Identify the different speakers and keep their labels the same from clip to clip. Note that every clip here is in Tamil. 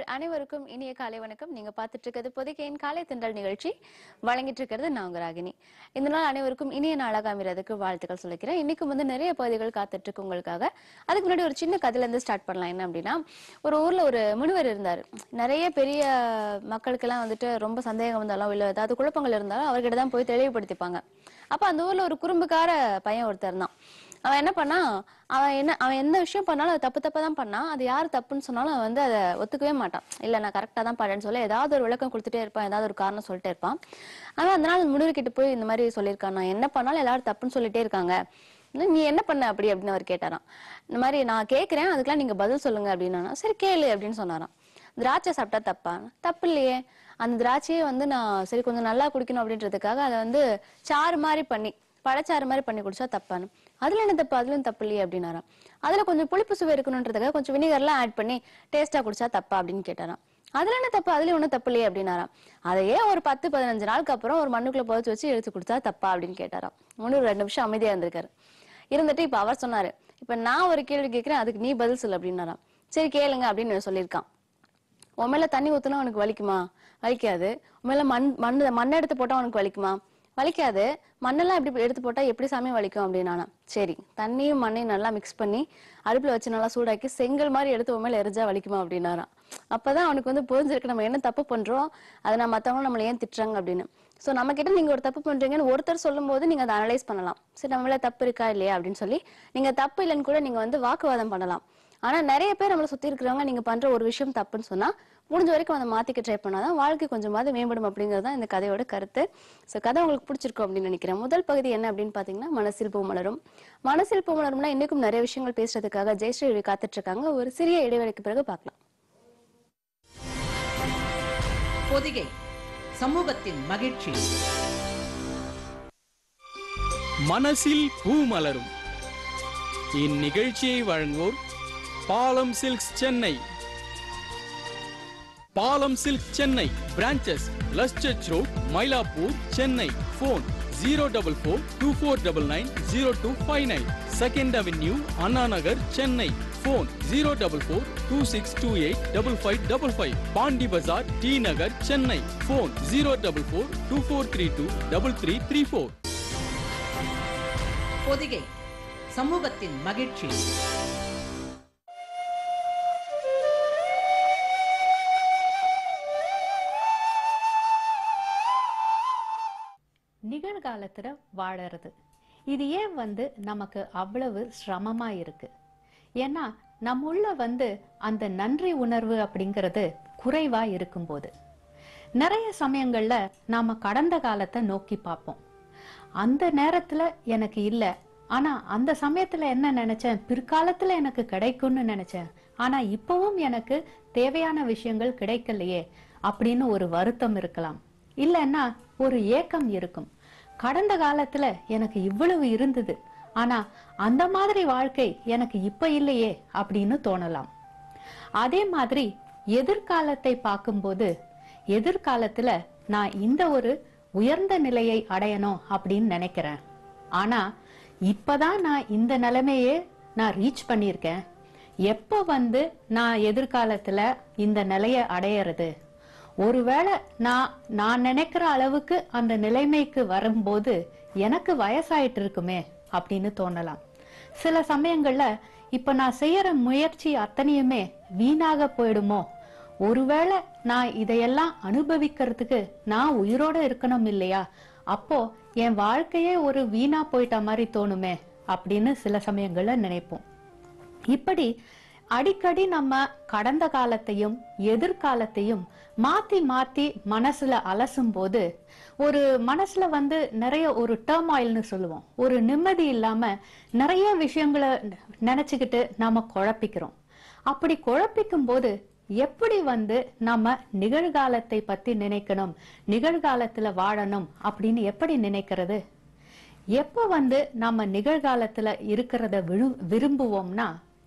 Speaker 1: அனைவருக்கும் இனிய காலை வணக்கம் நீங்க பார்த்துட்டு இருக்கிறது பொதுக்கே என் காலை திண்டல் நிகழ்ச்சி வழங்கிட்டு இருக்கிறது நான் உங்க ராகினி இந்த நாள் அனைவருக்கும் இனிய நாளாக அமைறதுக்கு வாழ்த்துக்கள் சொல்லிக்கிறேன் இன்னைக்கும் வந்து நிறைய பகுதிகள் காத்துட்டு இருக்கு உங்களுக்காக அதுக்கு முன்னாடி ஒரு சின்ன கதையில இருந்து ஸ்டார்ட் பண்ணலாம் என்ன அப்படின்னா ஒரு ஊர்ல ஒரு முனிவர் இருந்தாரு நிறைய பெரிய மக்களுக்கெல்லாம் வந்துட்டு ரொம்ப சந்தேகம் வந்தாலும் இல்ல ஏதாவது குழப்பங்கள் இருந்தாலும் அவர்கிட்ட தான் போய் தெளிவுபடுத்திப்பாங்க அப்ப அந்த ஊர்ல ஒரு குறும்புக்கார பையன் ஒருத்தர் இருந்தான் அவன் என்ன பண்ணா அவன் என்ன அவன் எந்த விஷயம் பண்ணாலும் அது தப்பு தப்பா தான் பண்ணான் அது யார் தப்புன்னு சொன்னாலும் அவன் வந்து அதை ஒத்துக்கவே மாட்டான் இல்ல நான் கரெக்டா தான் பண்ணேன்னு சொல்லி ஏதாவது ஒரு விளக்கம் கொடுத்துட்டே இருப்பான் ஏதாவது ஒரு காரணம் சொல்லிட்டே இருப்பான் அவன் அந்த நாள் முனிவர் கிட்ட போய் இந்த மாதிரி சொல்லியிருக்கான் நான் என்ன பண்ணாலும் எல்லாரும் தப்புன்னு சொல்லிட்டே இருக்காங்க இல்ல, நீ என்ன பண்ண அப்படி அப்படின்னு அவர் கேட்டாராம் இந்த மாதிரி நான் கேட்கிறேன் அதுக்கெல்லாம் நீங்க பதில் சொல்லுங்க அப்படின்னா சரி கேளு அப்படின்னு சொன்னாராம் திராட்சை சாப்பிட்டா தப்பா தப்பு இல்லையே அந்த திராட்சையை வந்து நான் சரி கொஞ்சம் நல்லா குடிக்கணும் அப்படின்றதுக்காக அதை வந்து சாறு மாதிரி பண்ணி பழச்சாறு மாதிரி பண்ணி குடிச்சா தப்பான்னு அதுல என்ன தப்பு அதுலயும் தப்பு இல்லையே அப்படின்னாராம் அதுல கொஞ்சம் புளிப்பு சுவை இருக்கணுன்றதுக்காக கொஞ்சம் வினிகர்லாம் ஆட் பண்ணி டேஸ்டா குடிச்சா தப்பா அப்படின்னு கேட்டாராம் அதுல என்ன தப்பு அதுலயும் ஒண்ணும் தப்பு இல்லையே அப்படின்னாராம் அதையே ஒரு பத்து பதினஞ்சு நாளுக்கு அப்புறம் ஒரு மண்ணுக்குள்ள புதைச்சு வச்சு எடுத்து குடிச்சா தப்பா அப்படின்னு கேட்டாராம் முன்னூறு ரெண்டு நிமிஷம் அமைதியா இருந்திருக்காரு இருந்துட்டு இப்ப அவர் சொன்னாரு இப்ப நான் ஒரு கேள்வி கேட்கிறேன் அதுக்கு நீ பதில் சொல்லு அப்படின்னாராம் சரி கேளுங்க அப்படின்னு சொல்லியிருக்கான் உன் மேல தண்ணி ஊத்துனா உனக்கு வலிக்குமா வலிக்காது உன் மேல மண் மண் மண் எடுத்து போட்டா உனக்கு வலிக்குமா வலிக்காது மண்ணெல்லாம் இப்படி எடுத்து போட்டா எப்படி சாமி வலிக்கும் அப்படின்னா சரி தண்ணியும் மண்ணையும் நல்லா மிக்ஸ் பண்ணி அடுப்புல வச்சு நல்லா சூடாக்கி செங்கல் மாதிரி எடுத்து உன் மேல எரிஞ்சா வலிக்குமா அப்படின்னாராம் அப்பதான் அவனுக்கு வந்து புரிஞ்சிருக்கு நம்ம என்ன தப்பு பண்றோம் அதை நான் மத்தவங்க நம்மள ஏன் திட்டுறாங்க அப்படின்னு சோ நம்ம கிட்ட நீங்க ஒரு தப்பு பண்றீங்கன்னு ஒருத்தர் சொல்லும் போது நீங்க அதை அனலைஸ் பண்ணலாம் சரி நம்ம மேல தப்பு இருக்கா இல்லையா அப்படின்னு சொல்லி நீங்க தப்பு இல்லைன்னு கூட நீங்க வந்து வாக்குவாதம் பண்ணலாம் ஆனா நிறைய பேர் நம்மள சுத்தி இருக்கிறவங்க நீங்க பண்ற ஒரு விஷயம் தப்புன்னு சொன்னா முடிஞ்ச வரைக்கும் அதை மாத்திக்க ட்ரை பண்ணாதான் வாழ்க்கை கொஞ்சமாவது மேம்படும் அப்படிங்கிறது தான் இந்த கதையோட கருத்து சோ கதை உங்களுக்கு பிடிச்சிருக்கும் அப்படின்னு நினைக்கிறேன் முதல் பகுதி என்ன அப்படின்னு பாத்தீங்கன்னா மனசில் பூ மலரும் மனசில் பூ மலரும்னா இன்னைக்கும் நிறைய விஷயங்கள் பேசுறதுக்காக ஜெயஸ்ரீ காத்துட்டு இருக்காங்க ஒரு சிறிய இடைவெளிக்கு பிறகு பார்க்கலாம்
Speaker 2: பொதிகை சமூகத்தின் மகிழ்ச்சி
Speaker 3: மனசில் பூ மலரும் இந்நிகழ்ச்சியை வழங்குவோர் பாலம் silks Chennai Palam silk Chennai branches Luz church road Mylapore Chennai phone zero double four two four double nine zero two five nine second avenue Anna Nagar Chennai phone zero double four two six two eight double five double five Pondy Bazaar T Nagar Chennai phone zero double four two four three two double three three four
Speaker 2: Podhigai சமூகத்தின் மகிழ்ச்சி
Speaker 4: நிகழ்காலத்துல வாழறது இது ஏன் வந்து நமக்கு அவ்வளவு சிரமமா இருக்கு ஏன்னா நம்முள்ள வந்து அந்த நன்றி உணர்வு அப்படிங்கிறது குறைவா இருக்கும்போது நிறைய சமயங்கள்ல நாம கடந்த காலத்தை நோக்கி பார்ப்போம் அந்த நேரத்துல எனக்கு இல்ல ஆனா அந்த சமயத்துல என்ன நினைச்சேன் பிற்காலத்துல எனக்கு கிடைக்கும்னு நினைச்சேன் ஆனா இப்பவும் எனக்கு தேவையான விஷயங்கள் கிடைக்கலையே அப்படின்னு ஒரு வருத்தம் இருக்கலாம் இல்லைன்னா ஒரு ஏக்கம் இருக்கும் கடந்த காலத்துல எனக்கு இவ்வளவு இருந்தது ஆனா அந்த மாதிரி வாழ்க்கை எனக்கு இப்ப இல்லையே அப்படின்னு தோணலாம் அதே மாதிரி எதிர்காலத்தை பார்க்கும்போது எதிர்காலத்துல நான் இந்த ஒரு உயர்ந்த நிலையை அடையணும் அப்படின்னு நினைக்கிறேன் ஆனா இப்பதான் நான் இந்த நிலைமையே நான் ரீச் பண்ணியிருக்கேன் எப்போ வந்து நான் எதிர்காலத்துல இந்த நிலையை அடையறது ஒருவேளை நான் நான் நினைக்கிற அளவுக்கு அந்த நிலைமைக்கு வரும்போது எனக்கு வயசாயிட்டு இருக்குமே அப்படின்னு தோணலாம் சில சமயங்கள்ல இப்ப நான் செய்யற முயற்சி அத்தனையுமே வீணாக போயிடுமோ ஒருவேளை நான் இதையெல்லாம் அனுபவிக்கிறதுக்கு நான் உயிரோட இருக்கணும் இல்லையா அப்போ என் வாழ்க்கையே ஒரு வீணா போயிட்ட மாதிரி தோணுமே அப்படின்னு சில சமயங்கள்ல நினைப்போம் இப்படி அடிக்கடி நம்ம கடந்த காலத்தையும் எதிர்காலத்தையும் மாத்தி மாத்தி மனசுல அலசும் போது ஒரு மனசுல வந்து நிறைய ஒரு டேர்மாயில்னு சொல்லுவோம் ஒரு நிம்மதி இல்லாம நிறைய விஷயங்களை நினைச்சுக்கிட்டு நாம குழப்பிக்கிறோம் அப்படி குழப்பிக்கும் போது எப்படி வந்து நம்ம நிகழ்காலத்தை பத்தி நினைக்கணும் நிகழ்காலத்துல வாழணும் அப்படின்னு எப்படி நினைக்கிறது எப்ப வந்து நம்ம நிகழ்காலத்துல இருக்கிறத விரு விரும்புவோம்னா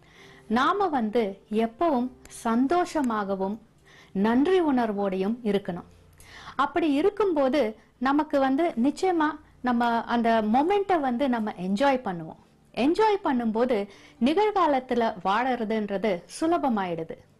Speaker 4: நாம வந்து எப்பவும் சந்தோஷமாகவும் நன்றி உணர்வோடையும் இருக்கணும் அப்படி இருக்கும்போது நமக்கு வந்து நிச்சயமா நம்ம அந்த மொமெண்ட்டை வந்து நம்ம என்ஜாய் பண்ணுவோம் என்ஜாய் பண்ணும்போது நிகழ்காலத்துல வாழறதுன்றது சுலபமாயிடுது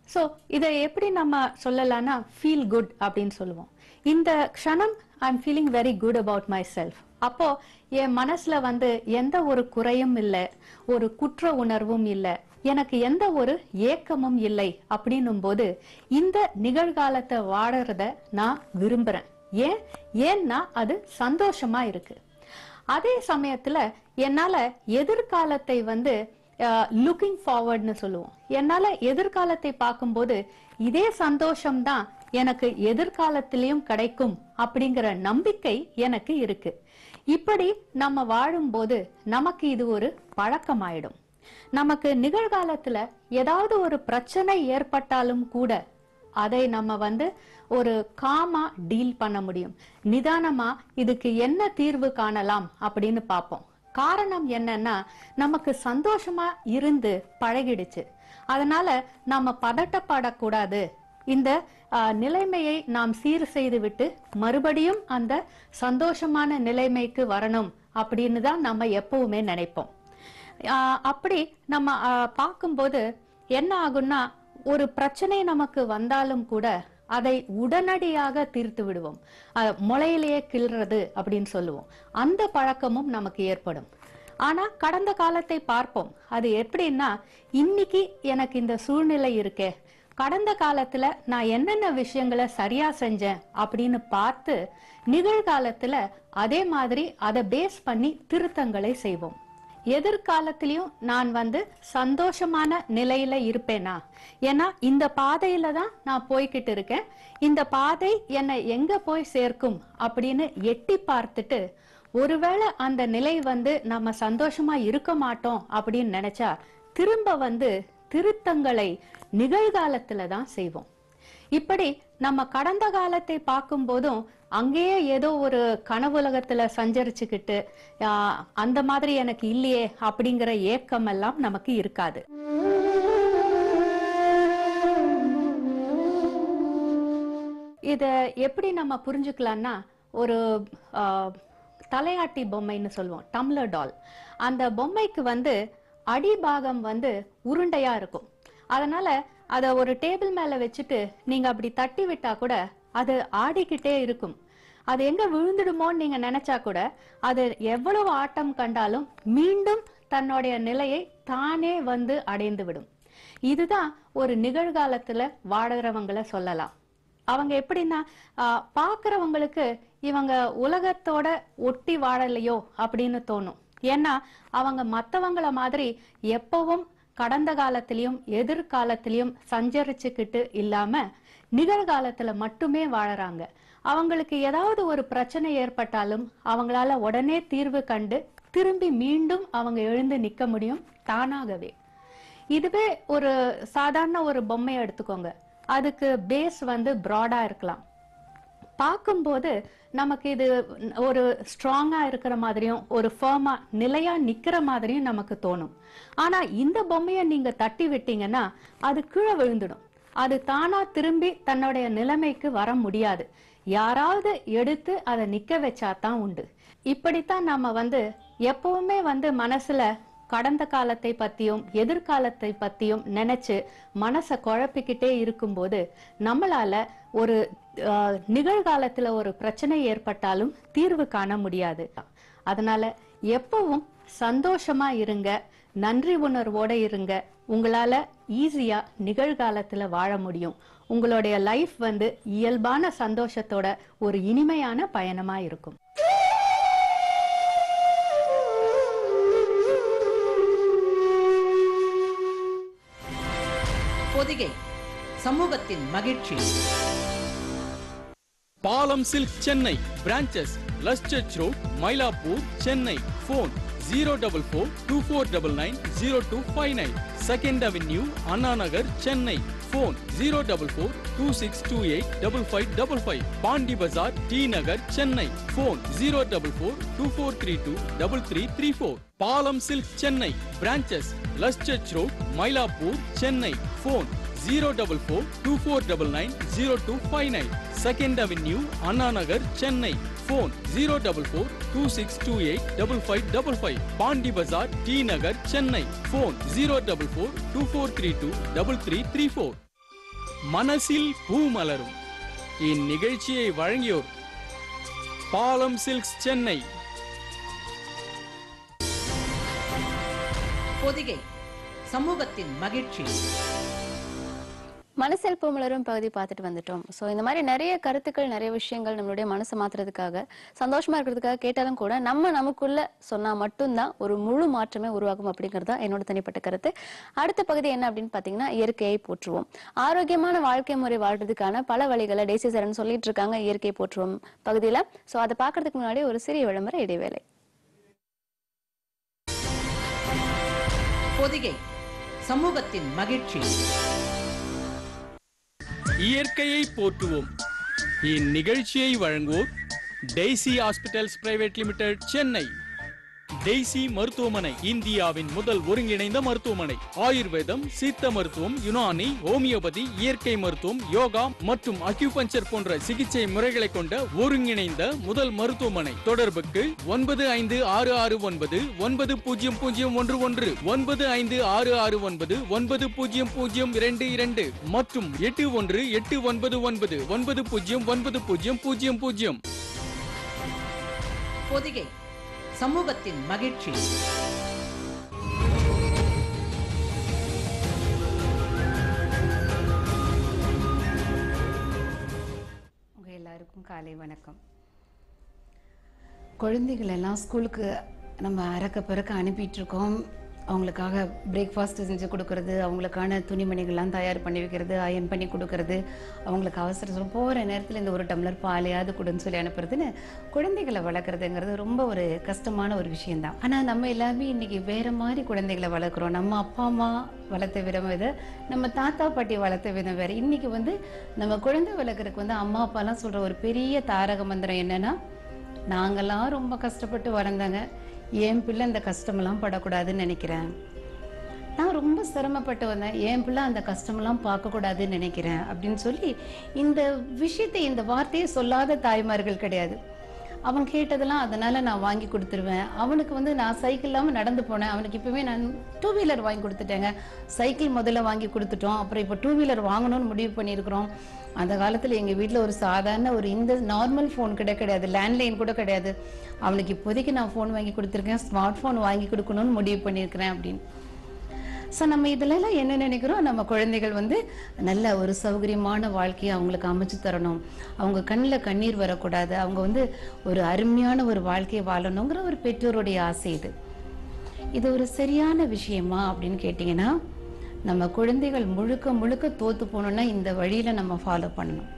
Speaker 4: ஸோ இதை எப்படி நம்ம சொல்லலாம்னா ஃபீல் குட் அப்படின்னு சொல்லுவோம் இந்த க்ஷணம் I am feeling very good about myself அப்போ என் மனசுல வந்து எந்த ஒரு குறையும் இல்லை ஒரு குற்ற உணர்வும் இல்லை எனக்கு எந்த ஒரு ஏக்கமும் இல்லை அப்படின்னும் போது இந்த நிகழ்காலத்தை வாழறத நான் விரும்புறேன் ஏன் ஏன்னா அது சந்தோஷமா இருக்கு அதே சமயத்துல என்னால எதிர்காலத்தை வந்து லுக்கிங் ஃபார்வர்ட்னு சொல்லுவோம் என்னால எதிர்காலத்தை பார்க்கும்போது இதே சந்தோஷம்தான் எனக்கு எதிர்காலத்திலையும் கிடைக்கும் அப்படிங்கிற நம்பிக்கை எனக்கு இருக்கு இப்படி நம்ம வாழும்போது நமக்கு இது ஒரு பழக்கமாயிடும் நமக்கு நிகழ்காலத்துல ஏதாவது ஒரு பிரச்சனை ஏற்பட்டாலும் கூட அதை நம்ம வந்து ஒரு காமா டீல் பண்ண முடியும் நிதானமா இதுக்கு என்ன தீர்வு காணலாம் அப்படின்னு பார்ப்போம் காரணம் என்னன்னா நமக்கு சந்தோஷமா இருந்து பழகிடுச்சு அதனால நம்ம பதட்டப்படக்கூடாது இந்த ஆஹ், நிலைமையை நாம் சீர் செய்து விட்டு மறுபடியும் அந்த சந்தோஷமான நிலைமைக்கு வரணும் அப்படின்னு தான் நம்ம எப்பவுமே நினைப்போம் ஆஹ், அப்படி நம்ம ஆஹ், பார்க்கும்போது என்ன ஆகும்னா ஒரு பிரச்சனை நமக்கு வந்தாலும் கூட அதை உடனடியாக தீர்த்து விடுவோம் அஹ், முளையிலேயே கிள்றது அப்படின்னு சொல்லுவோம் அந்த பழக்கமும் நமக்கு ஏற்படும் ஆனா கடந்த காலத்தை பார்ப்போம் அது எப்படின்னா இன்னைக்கு எனக்கு இந்த சூழ்நிலை இருக்கே கடந்த காலத்துல நான் என்னென்ன விஷயங்களை சரியா செஞ்சேன் அப்படின்னு பார்த்து நிகழ்காலத்துல அதே மாதிரி அதை பேஸ் பண்ணி திருத்தங்களை செய்வோம் எதிர்காலத்திலயும் நான் வந்து சந்தோஷமான நிலையில இருப்பேனா ஏன்னா இந்த பாதையில தான் நான் போய்கிட்டு இருக்கேன் இந்த பாதை என்னை எங்க போய் சேர்க்கும் அப்படின்னு எட்டி பார்த்துட்டு ஒருவேளை அந்த நிலை வந்து நம்ம சந்தோஷமா இருக்க மாட்டோம் அப்படின்னு நினைச்சா திரும்ப வந்து திருத்தங்களை நிகழ்காலத்துல தான் செய்வோம் இப்படி நம்ம கடந்த காலத்தை பார்க்கும் போதும் அங்கேயே ஏதோ ஒரு கனவுலகத்துல சஞ்சரிச்சுக்கிட்டு ஆஹ், அந்த மாதிரி எனக்கு இல்லையே அப்படிங்கிற ஏக்கம் எல்லாம் நமக்கு இருக்காது இத எப்படி நம்ம புரிஞ்சுக்கலாம்னா ஒரு ஆஹ், தலையாட்டி பொம்மைன்னு சொல்லுவோம் டம்ளர் டால் அந்த பொம்மைக்கு வந்து அடிபாகம் வந்து உருண்டையா இருக்கும் அதனால அத ஒரு டேபிள் மேல வச்சுட்டு நீங்க அப்படி தட்டி விட்டா கூட அது ஆடிக்கிட்டே இருக்கும் அது எங்க விழுந்துடுமோன்னு நீங்க நினைச்சா கூட அது எவ்வளவு ஆட்டம் கண்டாலும் மீண்டும் தன்னுடைய நிலையை தானே வந்து அடைந்து விடும் இதுதான் ஒரு நிகழ்காலத்துல வாடுறவங்கள சொல்லலாம் அவங்க எப்படின்னா ஆஹ், பார்க்கறவங்களுக்கு இவங்க உலகத்தோட ஒட்டி வாழலையோ அப்படின்னு தோணும் ஏன்னா அவங்க மத்தவங்கள மாதிரி எப்பவும் கடந்த காலத்திலயும் எதிர்காலத்திலயும் சஞ்சரிச்சுக்கிட்டு இல்லாம நிகழ்காலத்துல மட்டுமே வாழறாங்க அவங்களுக்கு ஏதாவது ஒரு பிரச்சனை ஏற்பட்டாலும் அவங்களால உடனே தீர்வு கண்டு திரும்பி மீண்டும் அவங்க எழுந்து நிக்க முடியும் தானாகவே இதுவே ஒரு சாதாரண ஒரு பொம்மையை எடுத்துக்கோங்க அதுக்கு பேஸ் வந்து ப்ராடா இருக்கலாம் பார்க்கும்போது நமக்கு இது ஒரு ஸ்ட்ராங்கா இருக்கிற மாதிரியும் ஒரு ஃபர்மா நிலையா நிக்கிற மாதிரியும் நமக்கு தோணும் ஆனா இந்த பொம்மையை நீங்க தட்டி விட்டீங்கன்னா அது கீழே விழுந்துடும் அது தானா திரும்பி தன்னுடைய நிலைமைக்கு வர முடியாது யாராவது எடுத்து அதை நிக்க வச்சாதான் உண்டு இப்படித்தான் நம்ம வந்து எப்பவுமே வந்து மனசுல கடந்த காலத்தை பத்தியும் எதிர்காலத்தை பத்தியும் நினைச்சு மனசை குழப்பிக்கிட்டே இருக்கும்போது நம்மளால ஒரு ஆஹ், நிகழ்காலத்துல ஒரு பிரச்சனை ஏற்பட்டாலும் தீர்வு காண முடியாது அதனால எப்பவும் சந்தோஷமா இருங்க நன்றி உணர்வோட இருங்க உங்களால ஈஸியா நிகழ்காலத்துல வாழ முடியும் உங்களுடைய லைஃப் வந்து இயல்பான சந்தோஷத்தோட ஒரு இனிமையான பயணமா இருக்கும்
Speaker 2: பொதிகை சமூகத்தின் மகிழ்ச்சி
Speaker 3: Palam silk Chennai branches Luz church road Mylapore Chennai phone zero double four two four double nine zero two five nine second avenue Anna Nagar Chennai phone zero double four two six two eight double five double five Pondy Bazaar T Nagar Chennai phone zero double four two four three two double three three four Palam silk Chennai branches Luz church road Mylapore Chennai phone zero double four two four double nine zero two five nine second avenue Anna Nagar Chennai phone zero double four two six two eight double five double five Pondy Bazaar T Nagar Chennai phone zero double four two four three two double three three four மனசில் பூ மலரும் இந்நிகழ்ச்சியை வழங்கியோர் பாலம் சில்க்ஸ் சென்னை
Speaker 2: பொதிகை சமூகத்தின் மகிழ்ச்சி
Speaker 1: மனசில் பூமலரும் பகுதி பார்த்துட்டு வந்துட்டோம் ஸோ இந்த மாதிரி நிறைய கருத்துக்கள் நிறைய விஷயங்கள் நம்மளுடைய மனசை மாத்துறதுக்காக சந்தோஷமா இருக்கிறதுக்காக கேட்டாலும் கூட நம்ம நமக்குள்ள சொன்னா மட்டும்தான் ஒரு முழு மாற்றமே உருவாகும் அப்படிங்கிறது தான் என்னோட தனிப்பட்ட கருத்து அடுத்த பகுதி என்ன அப்படின்னு பார்த்தீங்கன்னா இயற்கையை போற்றுவோம் ஆரோக்கியமான வாழ்க்கை முறை வாழ்றதுக்கான பல வழிகளை டேசி சரண் சொல்லிட்டு இருக்காங்க இயற்கையை போற்றுவோம் பகுதியில ஸோ அதை பார்க்கறதுக்கு முன்னாடி ஒரு சிறிய விளம்பர இடைவேளை
Speaker 2: பொதிகை சமூகத்தின் மகிழ்ச்சி
Speaker 3: இயற்கையை போற்றுவோம் இந்நிகழ்ச்சியை வழங்குவோர் Daisy hospitals private limited Chennai Daisy மருத்துவமனை இந்தியாவின் முதல் ஒருங்கிணைந்த மருத்துவமனை ஆயுர்வேதம் சித்த மருத்துவம் யுனானி ஹோமியோபதி இயற்கை மருத்துவம் யோகா மற்றும் அக்யூபஞ்சர் போன்ற சிகிச்சை முறைகளை கொண்ட ஒருங்கிணைந்த முதல் மருத்துவமனை தொடர்புக்கு ஒன்பது ஐந்து ஆறு ஆறு ஒன்பது ஒன்பது பூஜ்ஜியம் பூஜ்ஜியம் ஒன்று ஒன்று ஒன்பது ஐந்து ஆறு ஆறு ஒன்பது ஒன்பது பூஜ்ஜியம் பூஜ்ஜியம் இரண்டு இரண்டு மற்றும் எட்டு ஒன்று எட்டு ஒன்பது ஒன்பது ஒன்பது பூஜ்ஜியம் ஒன்பது பூஜ்ஜியம் பூஜ்ஜியம் பூஜ்ஜியம்
Speaker 2: பொதிகை சமூகத்தின் மகிழ்ச்சி
Speaker 5: உங்க எல்லாருக்கும் காலை வணக்கம் குழந்தைகள் எல்லாம் ஸ்கூலுக்கு நம்ம அறக்க பிறக்க அனுப்பிட்டு இருக்கோம் அவங்களுக்காக பிரேக்ஃபாஸ்ட் செஞ்சு கொடுக்கறது அவங்களுக்கான துணிமணிகள்லாம் தயார் பண்ணி வைக்கிறது அயன் பண்ணி கொடுக்கறது அவங்களுக்கு அவசரம் போகிற நேரத்தில் இந்த ஒரு டம்ளர் பாலையாவது கொடுன்னு சொல்லி அனுப்புறதுன்னு குழந்தைகளை வளர்க்குறதுங்கிறது ரொம்ப ஒரு கஷ்டமான ஒரு விஷயம்தான் ஆனால் நம்ம எல்லாமே இன்னைக்கு வேற மாதிரி குழந்தைகளை வளர்க்குறோம் நம்ம அப்பா அம்மா வளர்த்த விதம் இதை நம்ம தாத்தா பாட்டி வளர்த்த விதம் வேறு இன்னைக்கு வந்து நம்ம குழந்தை வளர்க்குறதுக்கு வந்து அம்மா அப்பாலாம் சொல்கிற ஒரு பெரிய தாரக மந்திரம் என்னன்னா நாங்கெல்லாம் ரொம்ப கஷ்டப்பட்டு வளர்ந்தாங்க என் பிள்ளை இந்த கஷ்டமெல்லாம் படக்கூடாதுன்னு நினைக்கிறேன் நான் ரொம்ப சிரமப்பட்டு வந்தேன் என் பிள்ளை அந்த கஷ்டமெல்லாம் பார்க்கக்கூடாதுன்னு நினைக்கிறேன் அப்படின்னு சொல்லி இந்த விஷயத்தை இந்த வார்த்தையை சொல்லாத தாய்மார்கள் கிடையாது அவன் கேட்டதெல்லாம் அதனால நான் வாங்கி கொடுத்துருவேன் அவனுக்கு வந்து நான் சைக்கிள் இல்லாமல் நடந்து போனேன் அவனுக்கு இப்பவே நான் டூ வீலர் வாங்கி கொடுத்துட்டேங்க சைக்கிள் முதல்ல வாங்கி கொடுத்துட்டோம் அப்புறம் இப்போ டூ வீலர் வாங்கணும்னு முடிவு பண்ணியிருக்கிறோம் அந்த காலத்தில் எங்கள் வீட்டில் ஒரு சாதாரண ஒரு இந்த நார்மல் ஃபோன் கூட கிடையாது லேண்ட்லைன் கூட கிடையாது அவனுக்கு இப்போதைக்கு நான் ஃபோன் வாங்கி கொடுத்துருக்கேன் ஸ்மார்ட் ஃபோன் வாங்கி கொடுக்கணும்னு முடிவு பண்ணியிருக்கிறேன் அப்படின்னு ஸோ நம்ம இதுல எல்லாம் என்ன நினைக்கிறோம் நம்ம குழந்தைகள் வந்து நல்ல ஒரு சௌகரியமான வாழ்க்கையை அவங்களுக்கு அமைச்சு தரணும் அவங்க கண்ணில் கண்ணீர் வரக்கூடாது அவங்க வந்து ஒரு அருமையான ஒரு வாழ்க்கையை வாழணுங்கிற ஒரு பெற்றோருடைய ஆசை இது இது ஒரு சரியான விஷயமா அப்படின்னு கேட்டிங்கன்னா நம்ம குழந்தைகள் முழுக்க முழுக்க தோத்து போகணும்னா இந்த வழியில நம்ம ஃபாலோ பண்ணணும்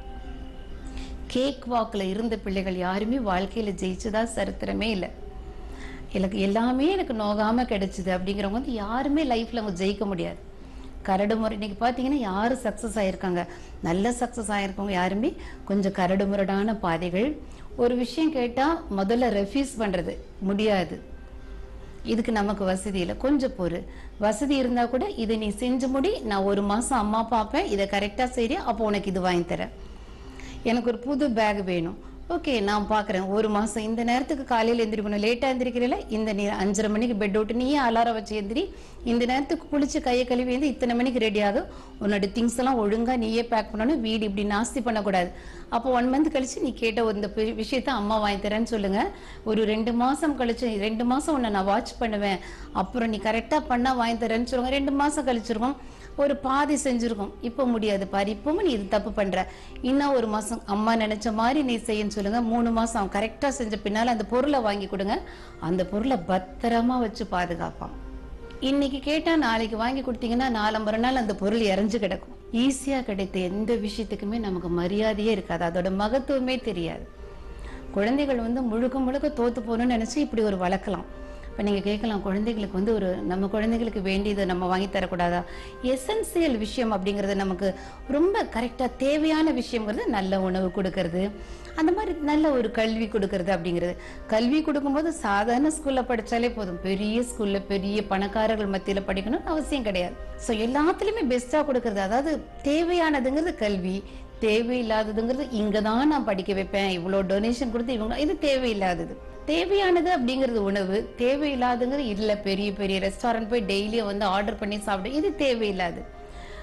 Speaker 5: கேக் வாக்கில் இருந்த பிள்ளைகள் யாருமே வாழ்க்கையில ஜெயிச்சதா சரித்திரமே இல்லை எனக்கு எல்லாமே எனக்கு நோகாம கிடைச்சிது அப்படிங்கிறவங்க வந்து யாருமே லைஃப்ல அவங்க ஜெயிக்க முடியாது கரடு முறை இன்னைக்கு பார்த்தீங்கன்னா யாரு சக்ஸஸ் ஆயிருக்காங்க நல்ல சக்ஸஸ் ஆயிருக்கவங்க யாருமே கொஞ்சம் கரடு முரடான பாதைகள் ஒரு விஷயம் கேட்டா முதல்ல ரெஃப்யூஸ் பண்றது முடியாது இதுக்கு நமக்கு வசதி இல்லை கொஞ்சம் பொறு வசதி இருந்தா கூட இதை நீ செஞ்சு முடி நான் ஒரு மாசம் அம்மா பார்ப்பேன் இதை கரெக்டா செய்றியா அப்போ உனக்கு இது வாங்கி தரேன் எனக்கு ஒரு புது பேக் வேணும் ஓகே நான் பார்க்குறேன் ஒரு மாதம் இந்த நேரத்துக்கு காலையில் எந்திரிக்கணும் லேட்டாக எந்திரிக்கிறீல இந்த நீ அஞ்சரை மணிக்கு பெட் விட்டு நீயே அலாரம் வச்சு எந்திரி இந்த நேரத்துக்கு குளிச்சு கையை கழுவி வந்து இத்தனை மணிக்கு ரெடி ஆகும் உன்னோட திங்ஸ் எல்லாம் ஒழுங்காக நீயே பேக் பண்ணணும் வீடு இப்படி நாஸ்தி பண்ணக்கூடாது அப்போ ஒன் மந்த் கழிச்சு நீ கேட்ட ஒரு இந்த பெ- விஷயத்த அம்மா வாங்கி தரேன்னு சொல்லுங்க ஒரு ரெண்டு மாசம் கழிச்சு ரெண்டு மாசம் உன்னை நான் வாட்ச் பண்ணுவேன் அப்புறம் நீ கரெக்டாக பண்ணா வாங்கி தரேன்னு சொல்லுங்க ரெண்டு மாசம் கழிச்சிருக்கோம் ஒரு பாதி செஞ்சிருக்கோம் இப்போ முடியாது பாரு இப்பவும் நீ இது தப்பு பண்ற இன்னும் ஒரு மாசம் அம்மா நினைச்ச மாதிரி நீ செய்யன்னு சொல்லுங்க மூணு மாசம் அவன் கரெக்டா செஞ்ச பின்னால அந்த பொருளை வாங்கி கொடுங்க அந்த பொருளை பத்திரமா வச்சு பாதுகாப்பான் இன்னைக்கு கேட்டா நாளைக்கு வாங்கி கொடுத்தீங்கன்னா நாலம்பரை நாள் அந்த பொருள் இறஞ்சு கிடக்கும் ஈஸியா கிடைத்த எந்த விஷயத்துக்குமே நமக்கு மரியாதையே இருக்காது அதோட மகத்துவமே தெரியாது குழந்தைகள் வந்து முழுக்க முழுக்க தோத்து போகணும்னு நினைச்சு இப்படி ஒரு வளர்க்கலாம் இப்போ நீங்கள் கேட்கலாம் குழந்தைகளுக்கு வந்து ஒரு நம்ம குழந்தைகளுக்கு வேண்டியதை நம்ம வாங்கி தரக்கூடாதா எசென்சியல் விஷயம் அப்படிங்கிறது நமக்கு ரொம்ப கரெக்டாக தேவையான விஷயங்கிறது நல்ல உணவு கொடுக்கறது அந்த மாதிரி நல்ல ஒரு கல்வி கொடுக்கறது அப்படிங்கிறது கல்வி கொடுக்கும்போது சாதாரண ஸ்கூலில் படித்தாலே போதும் பெரிய ஸ்கூலில் பெரிய பணக்காரர்கள் மத்தியில் படிக்கணும்னு அவசியம் கிடையாது ஸோ எல்லாத்துலேயுமே பெஸ்ட்டாக கொடுக்கறது அதாவது தேவையானதுங்கிறது கல்வி தேவையில்லாததுங்கிறது இங்கே தான் நான் படிக்க வைப்பேன் இவ்வளோ டொனேஷன் கொடுத்து இவங்க இது தேவையில்லாதது தேவையானது அப்படிங்கிறது உணவு தேவையில்லாதுங்கிறது இல்லை பெரிய பெரிய ரெஸ்டாரண்ட் போய் டெய்லியும் வந்து ஆர்டர் பண்ணி சாப்பிடு இது தேவையில்லாது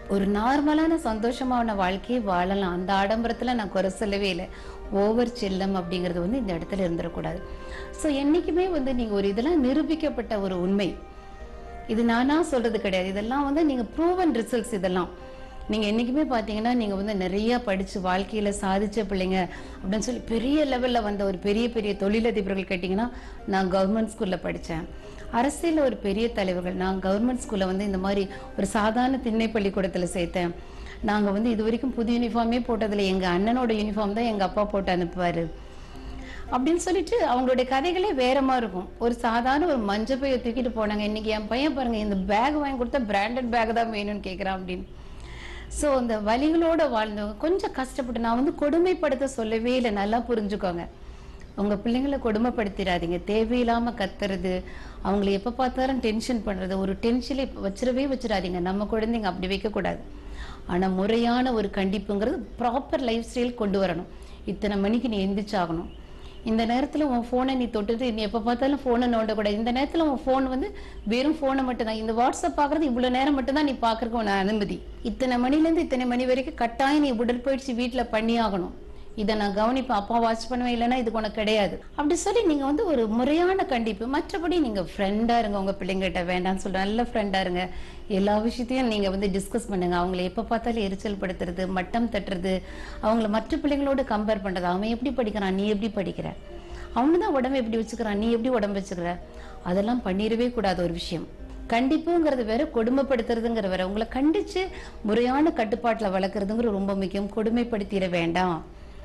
Speaker 5: ஒரு நார்மலான சந்தோஷமான வாழ்க்கையை வாழலாம் அந்த ஆடம்பரத்துல நான் குறை சொல்லவே இல்லை ஓவர் செல்லம் அப்படிங்கிறது வந்து இந்த இடத்துல இருந்துடக்கூடாது ஸோ என்னைக்குமே வந்து நீங்க ஒரு இதெல்லாம் நிரூபிக்கப்பட்ட ஒரு உண்மை இது நானா சொல்றது கிடையாது இதெல்லாம் வந்து நீங்க ப்ரூவன் ரிசல்ட்ஸ் இதெல்லாம் நீங்க என்னைக்குமே பாத்தீங்கன்னா நீங்க வந்து நிறைய படிச்சு வாழ்க்கையில சாதிச்ச பிள்ளைங்க அப்படின்னு சொல்லி பெரிய லெவல்ல வந்த ஒரு பெரிய பெரிய தொழிலதிபர்கள் கேட்டீங்கன்னா நான் கவர்மெண்ட் ஸ்கூல்ல படிச்சேன் அரசியல்ல ஒரு பெரிய தலைவர்கள் நான் கவர்மெண்ட் ஸ்கூல்ல வந்து இந்த மாதிரி ஒரு சாதாரண திண்ணை பள்ளிக்கூடத்துல சேர்த்தேன் நாங்க வந்து இது வரைக்கும் புது யூனிஃபார்மே போட்டதில்லை எங்க அண்ணனோட யூனிஃபார்ம் தான் எங்க அப்பா போட்டு அனுப்புவாரு அப்படின்னு சொல்லிட்டு அவங்களுடைய கதைகளே வேற மாதிரி இருக்கும் ஒரு சாதாரண ஒரு மஞ்ச பைய தூக்கிட்டு போனாங்க இன்னைக்கு என் பையன் பாருங்க இந்த பேக் வாங்கி கொடுத்தா பிராண்டட் பேக் தான் வேணும்னு கேட்குறான் அப்படின்னு ஸோ அந்த வலிகளோட வாழ்ந்தவங்க கொஞ்சம் கஷ்டப்பட்டு நான் வந்து கொடுமைப்படுத்த சொல்லவே இல்லை நல்லா புரிஞ்சுக்கோங்க உங்க பிள்ளைங்களை கொடுமைப்படுத்திடாதீங்க தேவையில்லாம கத்துறது அவங்கள எப்ப பார்த்தாலும் டென்ஷன் பண்றது ஒரு டென்ஷன்ல வச்சிடவே வச்சிடாதீங்க நம்ம குழந்தைங்க அப்படி வைக்கக்கூடாது ஆனா முறையான ஒரு கண்டிப்புங்கிறது ப்ராப்பர் லைஃப் ஸ்டைல் கொண்டு வரணும் இத்தனை மணிக்கு நீ எந்திரிச்சாகணும் இந்த நேரத்துல உன் போனை நீ தொட்டுட்டு நீ எப்ப பார்த்தாலும் போனை நோண்டக்கூடாது இந்த நேரத்துல உன் போன் வந்து வெறும் போனை மட்டும் தான் இந்த வாட்ஸ்அப் பாக்குறது இவ்வளவு நேரம் மட்டும் தான் நீ பாக்குறதுக்கு உன அனுமதி இத்தனை மணில இருந்து இத்தனை மணி வரைக்கும் கட்டாயம் நீ உடற்பயிற்சி வீட்டுல பண்ணி ஆகணும் இதை நான் கவனிப்பேன் அப்பா வாட்ச் பண்ணுவேன் இல்லைன்னா இதுக்கு உனக்கு கிடையாது அப்படி சொல்லி நீங்க வந்து ஒரு முறையான கண்டிப்பு மற்றபடி நீங்க ஃப்ரெண்டா இருங்க உங்க பிள்ளைங்கிட்ட வேண்டாம்னு சொல்ற நல்ல ஃப்ரெண்டா இருங்க எல்லா விஷயத்தையும் நீங்க வந்து டிஸ்கஸ் பண்ணுங்க அவங்கள எப்ப பார்த்தாலும் எரிச்சல் படுத்துறது மட்டம் தட்டுறது அவங்கள மற்ற பிள்ளைங்களோட கம்பேர் பண்றது அவன் எப்படி படிக்கிறான் நீ எப்படி படிக்கிற அவனு தான் உடம்பு எப்படி வச்சுக்கிறான் நீ எப்படி உடம்பு வச்சுக்கிற அதெல்லாம் பண்ணிடவே கூடாத ஒரு விஷயம் கண்டிப்புங்கிறது வேற கொடுமைப்படுத்துறதுங்கிற வேற உங்களை கண்டிச்சு முறையான கட்டுப்பாட்டுல வளர்க்குறதுங்கிற ரொம்ப முக்கியம் கொடுமைப்படுத்திட வேண்டாம்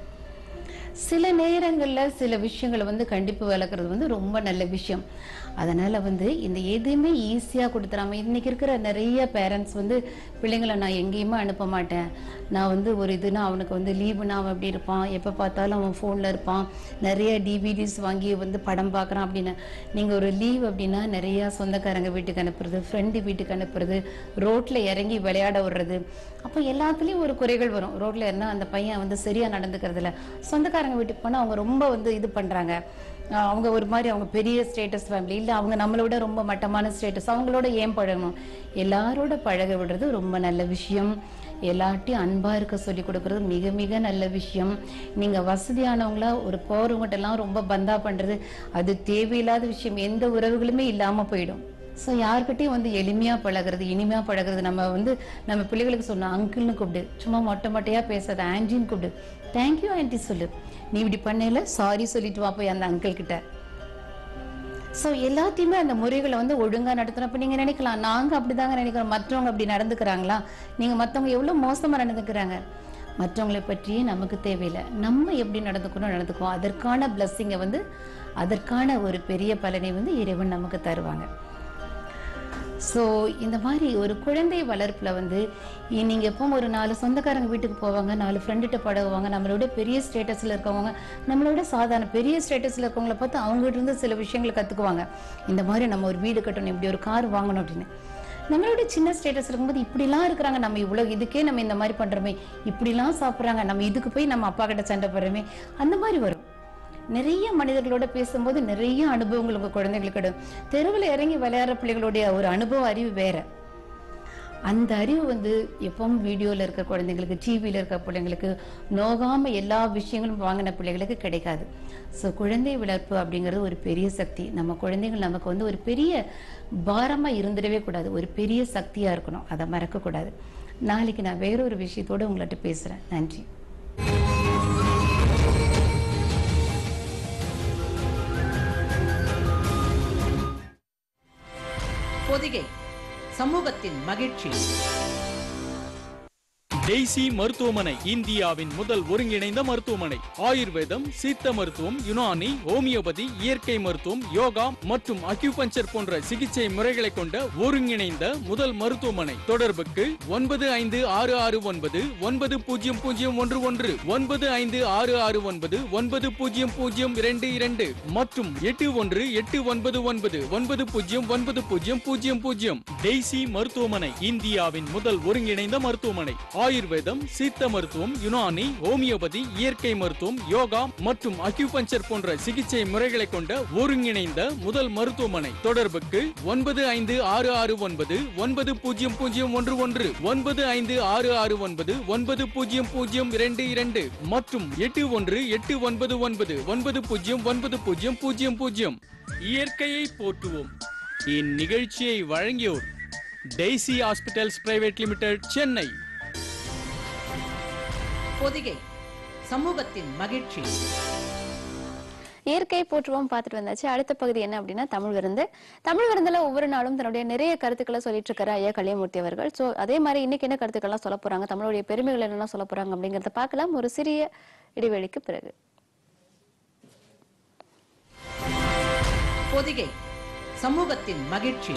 Speaker 5: சில நேரங்கள்ல சில விஷயங்களை வந்து கண்டிப்பு வளர்க்குறது வந்து ரொம்ப நல்ல விஷயம் அதனால வந்து இந்த எதுவுமே ஈஸியா கொடுத்துறாம இன்னைக்கு இருக்கிற நிறைய பேரண்ட்ஸ் வந்து பிள்ளைங்களை நான் எங்கேயுமே அனுப்ப மாட்டேன் நான் வந்து ஒரு இதுனா அவனுக்கு வந்து லீவுனா அவன் எப்படி இருப்பான் எப்போ பார்த்தாலும் அவன் ஃபோனில் இருப்பான் நிறைய டிவிடிஸ் வாங்கி வந்து படம் பார்க்குறான் அப்படின்னு நீங்கள் ஒரு லீவ் அப்படின்னா நிறைய சொந்தக்காரங்க வீட்டுக்கு அனுப்புறது ஃப்ரெண்டு வீட்டுக்கு அனுப்புறது ரோட்டில் இறங்கி விளையாட விடுறது அப்போ எல்லாத்துலேயும் ஒரு குறைகள் வரும் ரோட்டில் இருந்தால் அந்த பையன் வந்து சரியாக நடந்துக்கிறதுல சொந்தக்காரங்க வீட்டுக்கு போனால் அவங்க ரொம்ப வந்து இது பண்ணுறாங்க ஆஹ் அவங்க ஒரு மாதிரி அவங்க பெரிய ஸ்டேட்டஸ் ஃபேமிலி இல்லை அவங்க நம்மளை விட ரொம்ப மட்டமான ஸ்டேட்டஸ் அவங்களோட ஏன் பழகணும் எல்லாரோட பழக விடுறது ரொம்ப நல்ல விஷயம் எல்லார்ட்டையும் அன்பா இருக்க சொல்லி கொடுக்கறது மிக மிக நல்ல விஷயம் நீங்க வசதியானவங்களா ஒரு போறவங்ககிட்ட எல்லாம் ரொம்ப பந்தா பண்றது அது தேவையில்லாத விஷயம் எந்த உறவுகளுமே இல்லாம போயிடும் ஸோ யார்கிட்டயும் வந்து எளிமையா பழகுறது இனிமையா பழகுறது நம்ம வந்து நம்ம பிள்ளைகளுக்கு சொன்னோம் அங்கிள்னு கூப்பிடு சும்மா மொட்டை மொட்டையா பேசாத ஆன்டின்னு கூப்பிடு தேங்க்யூ ஆன்ட்டி சொல்லு நீ இப்படி பண்ணல சாரி சொல்லிட்டு வா போய் அந்த அங்கிள் கிட்ட ஸோ எல்லாத்தையுமே அந்த முறைகளை வந்து ஒழுங்கா நடத்தணும் அப்ப நீங்க நினைக்கலாம் நாங்க அப்படிதாங்க நினைக்கிறோம் மற்றவங்க அப்படி நடந்துக்கிறாங்களா நீங்க மத்தவங்க எவ்வளவு மோசமா நடந்துக்கிறாங்க மற்றவங்களை பற்றி நமக்கு தேவையில்லை நம்ம எப்படி நடந்துக்கணும் நடந்துக்குவோம் அதற்கான பிளஸ்ஸிங்கை வந்து அதற்கான ஒரு பெரிய பலனை வந்து இறைவன் நமக்கு தருவாங்க ஸோ இந்த மாதிரி ஒரு குழந்தை வளர்ப்புல வந்து இ- நீங்க எப்போ ஒரு நாலு சொந்தக்காரங்க வீட்டுக்கு போவாங்க நாலு ஃப்ரெண்டுகிட்ட பழகுவாங்க நம்மளோட பெரிய ஸ்டேட்டஸ்ல இருக்கவங்க நம்மளோட சாதாரண பெரிய ஸ்டேட்டஸ்ல இருக்கவங்கள பார்த்து அவங்ககிட்ட இருந்து சில விஷயங்களை கத்துக்குவாங்க இந்த மாதிரி நம்ம ஒரு வீடு கட்டணும் இப்படி ஒரு கார் வாங்கணும் அப்படின்னு நம்மளோட சின்ன ஸ்டேட்டஸ் இருக்கும்போது இப்படிலாம் இருக்கிறாங்க நம்ம இவ்வளவு இதுக்கே நம்ம இந்த மாதிரி பண்றோமே இப்படிலாம் சாப்பிட்றாங்க நம்ம இதுக்கு போய் நம்ம அப்பா கிட்ட சண்டை போடுறோமே அந்த மாதிரி வரும் நிறைய மனிதர்களோட பேசும்போது நிறைய அனுபவங்கள் உங்க குழந்தைகளுக்கு கிடைக்கும் தெருவில் இறங்கி விளையாடுற பிள்ளைகளுடைய ஒரு அனுபவ அறிவு வேற அந்த அறிவு வந்து எப்பவும் வீடியோல இருக்க குழந்தைங்களுக்கு டிவியில இருக்க பிள்ளைங்களுக்கு நோகாம எல்லா விஷயங்களும் வாங்கின பிள்ளைகளுக்கு கிடைக்காது ஸோ குழந்தை வளர்ப்பு அப்படிங்கிறது ஒரு பெரிய சக்தி நம்ம குழந்தைகள் நமக்கு வந்து ஒரு பெரிய பாரமா இருந்துடவே கூடாது ஒரு பெரிய சக்தியா இருக்கணும் அதை மறக்க கூடாது நாளைக்கு நான் வேறொரு விஷயத்தோட உங்கள்கிட்ட பேசுறேன் நன்றி
Speaker 2: பொதிகை சமூகத்தின் மகிழ்ச்சி
Speaker 3: டெய்சி மருத்துவமனை இந்தியாவின் முதல் ஒருங்கிணைந்த மருத்துவமனை ஆயுர்வேதம் சித்த மருத்துவம் யுனானி ஹோமியோபதி இயற்கை மருத்துவம் யோகா மற்றும் அக்யூபஞ்சர் போன்ற சிகிச்சை முறைகளை கொண்ட ஒருங்கிணைந்த முதல் மருத்துவமனை தொடர்புக்கு ஒன்பது ஐந்து ஆறு ஆறு ஒன்பது ஒன்பது பூஜ்ஜியம் பூஜ்ஜியம் ஒன்று ஒன்று ஒன்பது ஐந்து ஆறு ஆறு ஒன்பது ஒன்பது பூஜ்ஜியம் பூஜ்ஜியம் இரண்டு இரண்டு மற்றும் எட்டு ஒன்று எட்டு ஒன்பது ஒன்பது ஒன்பது பூஜ்ஜியம் ஒன்பது பூஜ்ஜியம் பூஜ்ஜியம் பூஜ்ஜியம் டெய்சி மருத்துவமனை இந்தியாவின் முதல் ஒருங்கிணைந்த மருத்துவமனை ஆயுர் ஆயுர்வேதம் சித்த மருத்துவம் யுனானி ஹோமியோபதி இயற்கை மருத்துவம் யோகா மற்றும் அக்யூபஞ்சர் போன்ற சிகிச்சை முறைகளை கொண்ட ஒருங்கிணைந்த முதல் மருத்துவமனை தொடர்புக்கு ஒன்பது ஐந்து ஆறு ஆறு ஒன்பது ஒன்பது பூஜ்ஜியம் பூஜ்ஜியம் ஒன்று ஒன்று ஒன்பது ஐந்து ஆறு ஆறு ஒன்பது ஒன்பது பூஜ்ஜியம் பூஜ்ஜியம் இரண்டு இரண்டு மற்றும் எட்டு ஒன்று எட்டு ஒன்பது ஒன்பது ஒன்பது பூஜ்ஜியம் ஒன்பது பூஜ்ஜியம் பூஜ்ஜியம் பூஜ்ஜியம் இயற்கையை போற்றுவோம் இந்நிகழ்ச்சியை வழங்கியோர் Daisy hospitals private limited Chennai
Speaker 2: Podhigai சமூகத்தின் மகிழ்ச்சி
Speaker 1: இயற்கை போற்றுவோம் பார்த்துட்டு வந்தாச்சு அடுத்த பகுதி என்ன அப்படின்னா தமிழ் விருந்து தமிழ் விருந்துல ஒவ்வொரு நாளும் தன்னுடைய நிறைய கருத்துக்களை சொல்லிட்டு இருக்காரு ஐயா கலியமூர்த்தி அவர்கள் சோ அதே மாதிரி இன்னைக்கு என்ன கருத்துக்கள்லாம் சொல்ல போறாங்க தமிழுடைய பெருமைகள் என்னெல்லாம் சொல்ல போறாங்க அப்படிங்கறத பார்க்கலாம் ஒரு சிறிய இடைவெளிக்கு பிறகு
Speaker 2: பொதிகை சமூகத்தின் மகிழ்ச்சி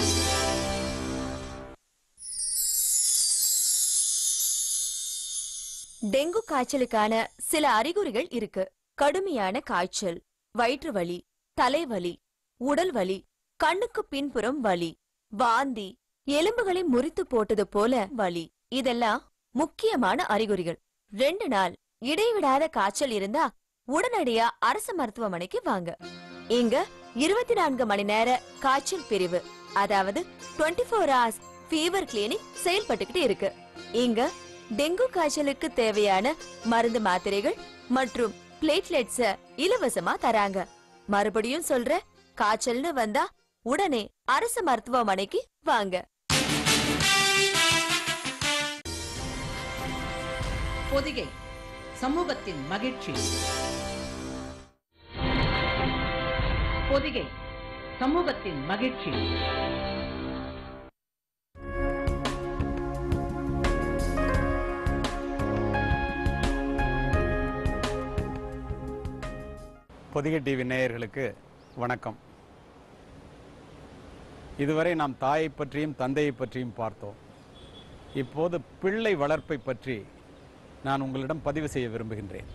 Speaker 6: டெங்கு காய்ச்சலுக்கான சில அறிகுறிகள் இருக்கு கடுமையான காய்ச்சல் வயிற்று வலி தலைவலி உடல் வலி கண்ணுக்கு பின்புறம் வலி வாந்தி எலும்புகளை முறித்து போட்டது போல வலி இதெல்லாம் முக்கியமான அறிகுறிகள் ரெண்டு நாள் இடைவிடாத காய்ச்சல் இருந்தா உடனடியா அரசு மருத்துவமனைக்கு வாங்க இங்க இருபத்தி நான்கு மணி நேர காய்ச்சல் பிரிவு அதாவது 24 ஃபோர் ஹவர்ஸ் ஃபீவர் கிளினிக் செயல்பட்டுக்கிட்டு இருக்கு இங்க டெங்கு காய்ச்சலுக்கு தேவையான மருந்து மாத்திரைகள் மற்றும் பிளேட்லெட்ஸ இலவசமா தராங்க மறுபடியும் சொல்ற காய்ச்சல்னு வந்தா உடனே அரசு மருத்துவமனைக்கு வாங்க
Speaker 2: பொதிகை சமூகத்தின் மகிழ்ச்சி பொதிகை சமூகத்தின் மகிழ்ச்சி
Speaker 7: பொதிகை டிவி நேயர்களுக்கு வணக்கம் இதுவரை நாம் தாயை பற்றியும் தந்தையை பற்றியும் பார்த்தோம் இப்போது பிள்ளை வளர்ப்பை பற்றி நான் உங்களிடம் பதிவு செய்ய விரும்புகின்றேன்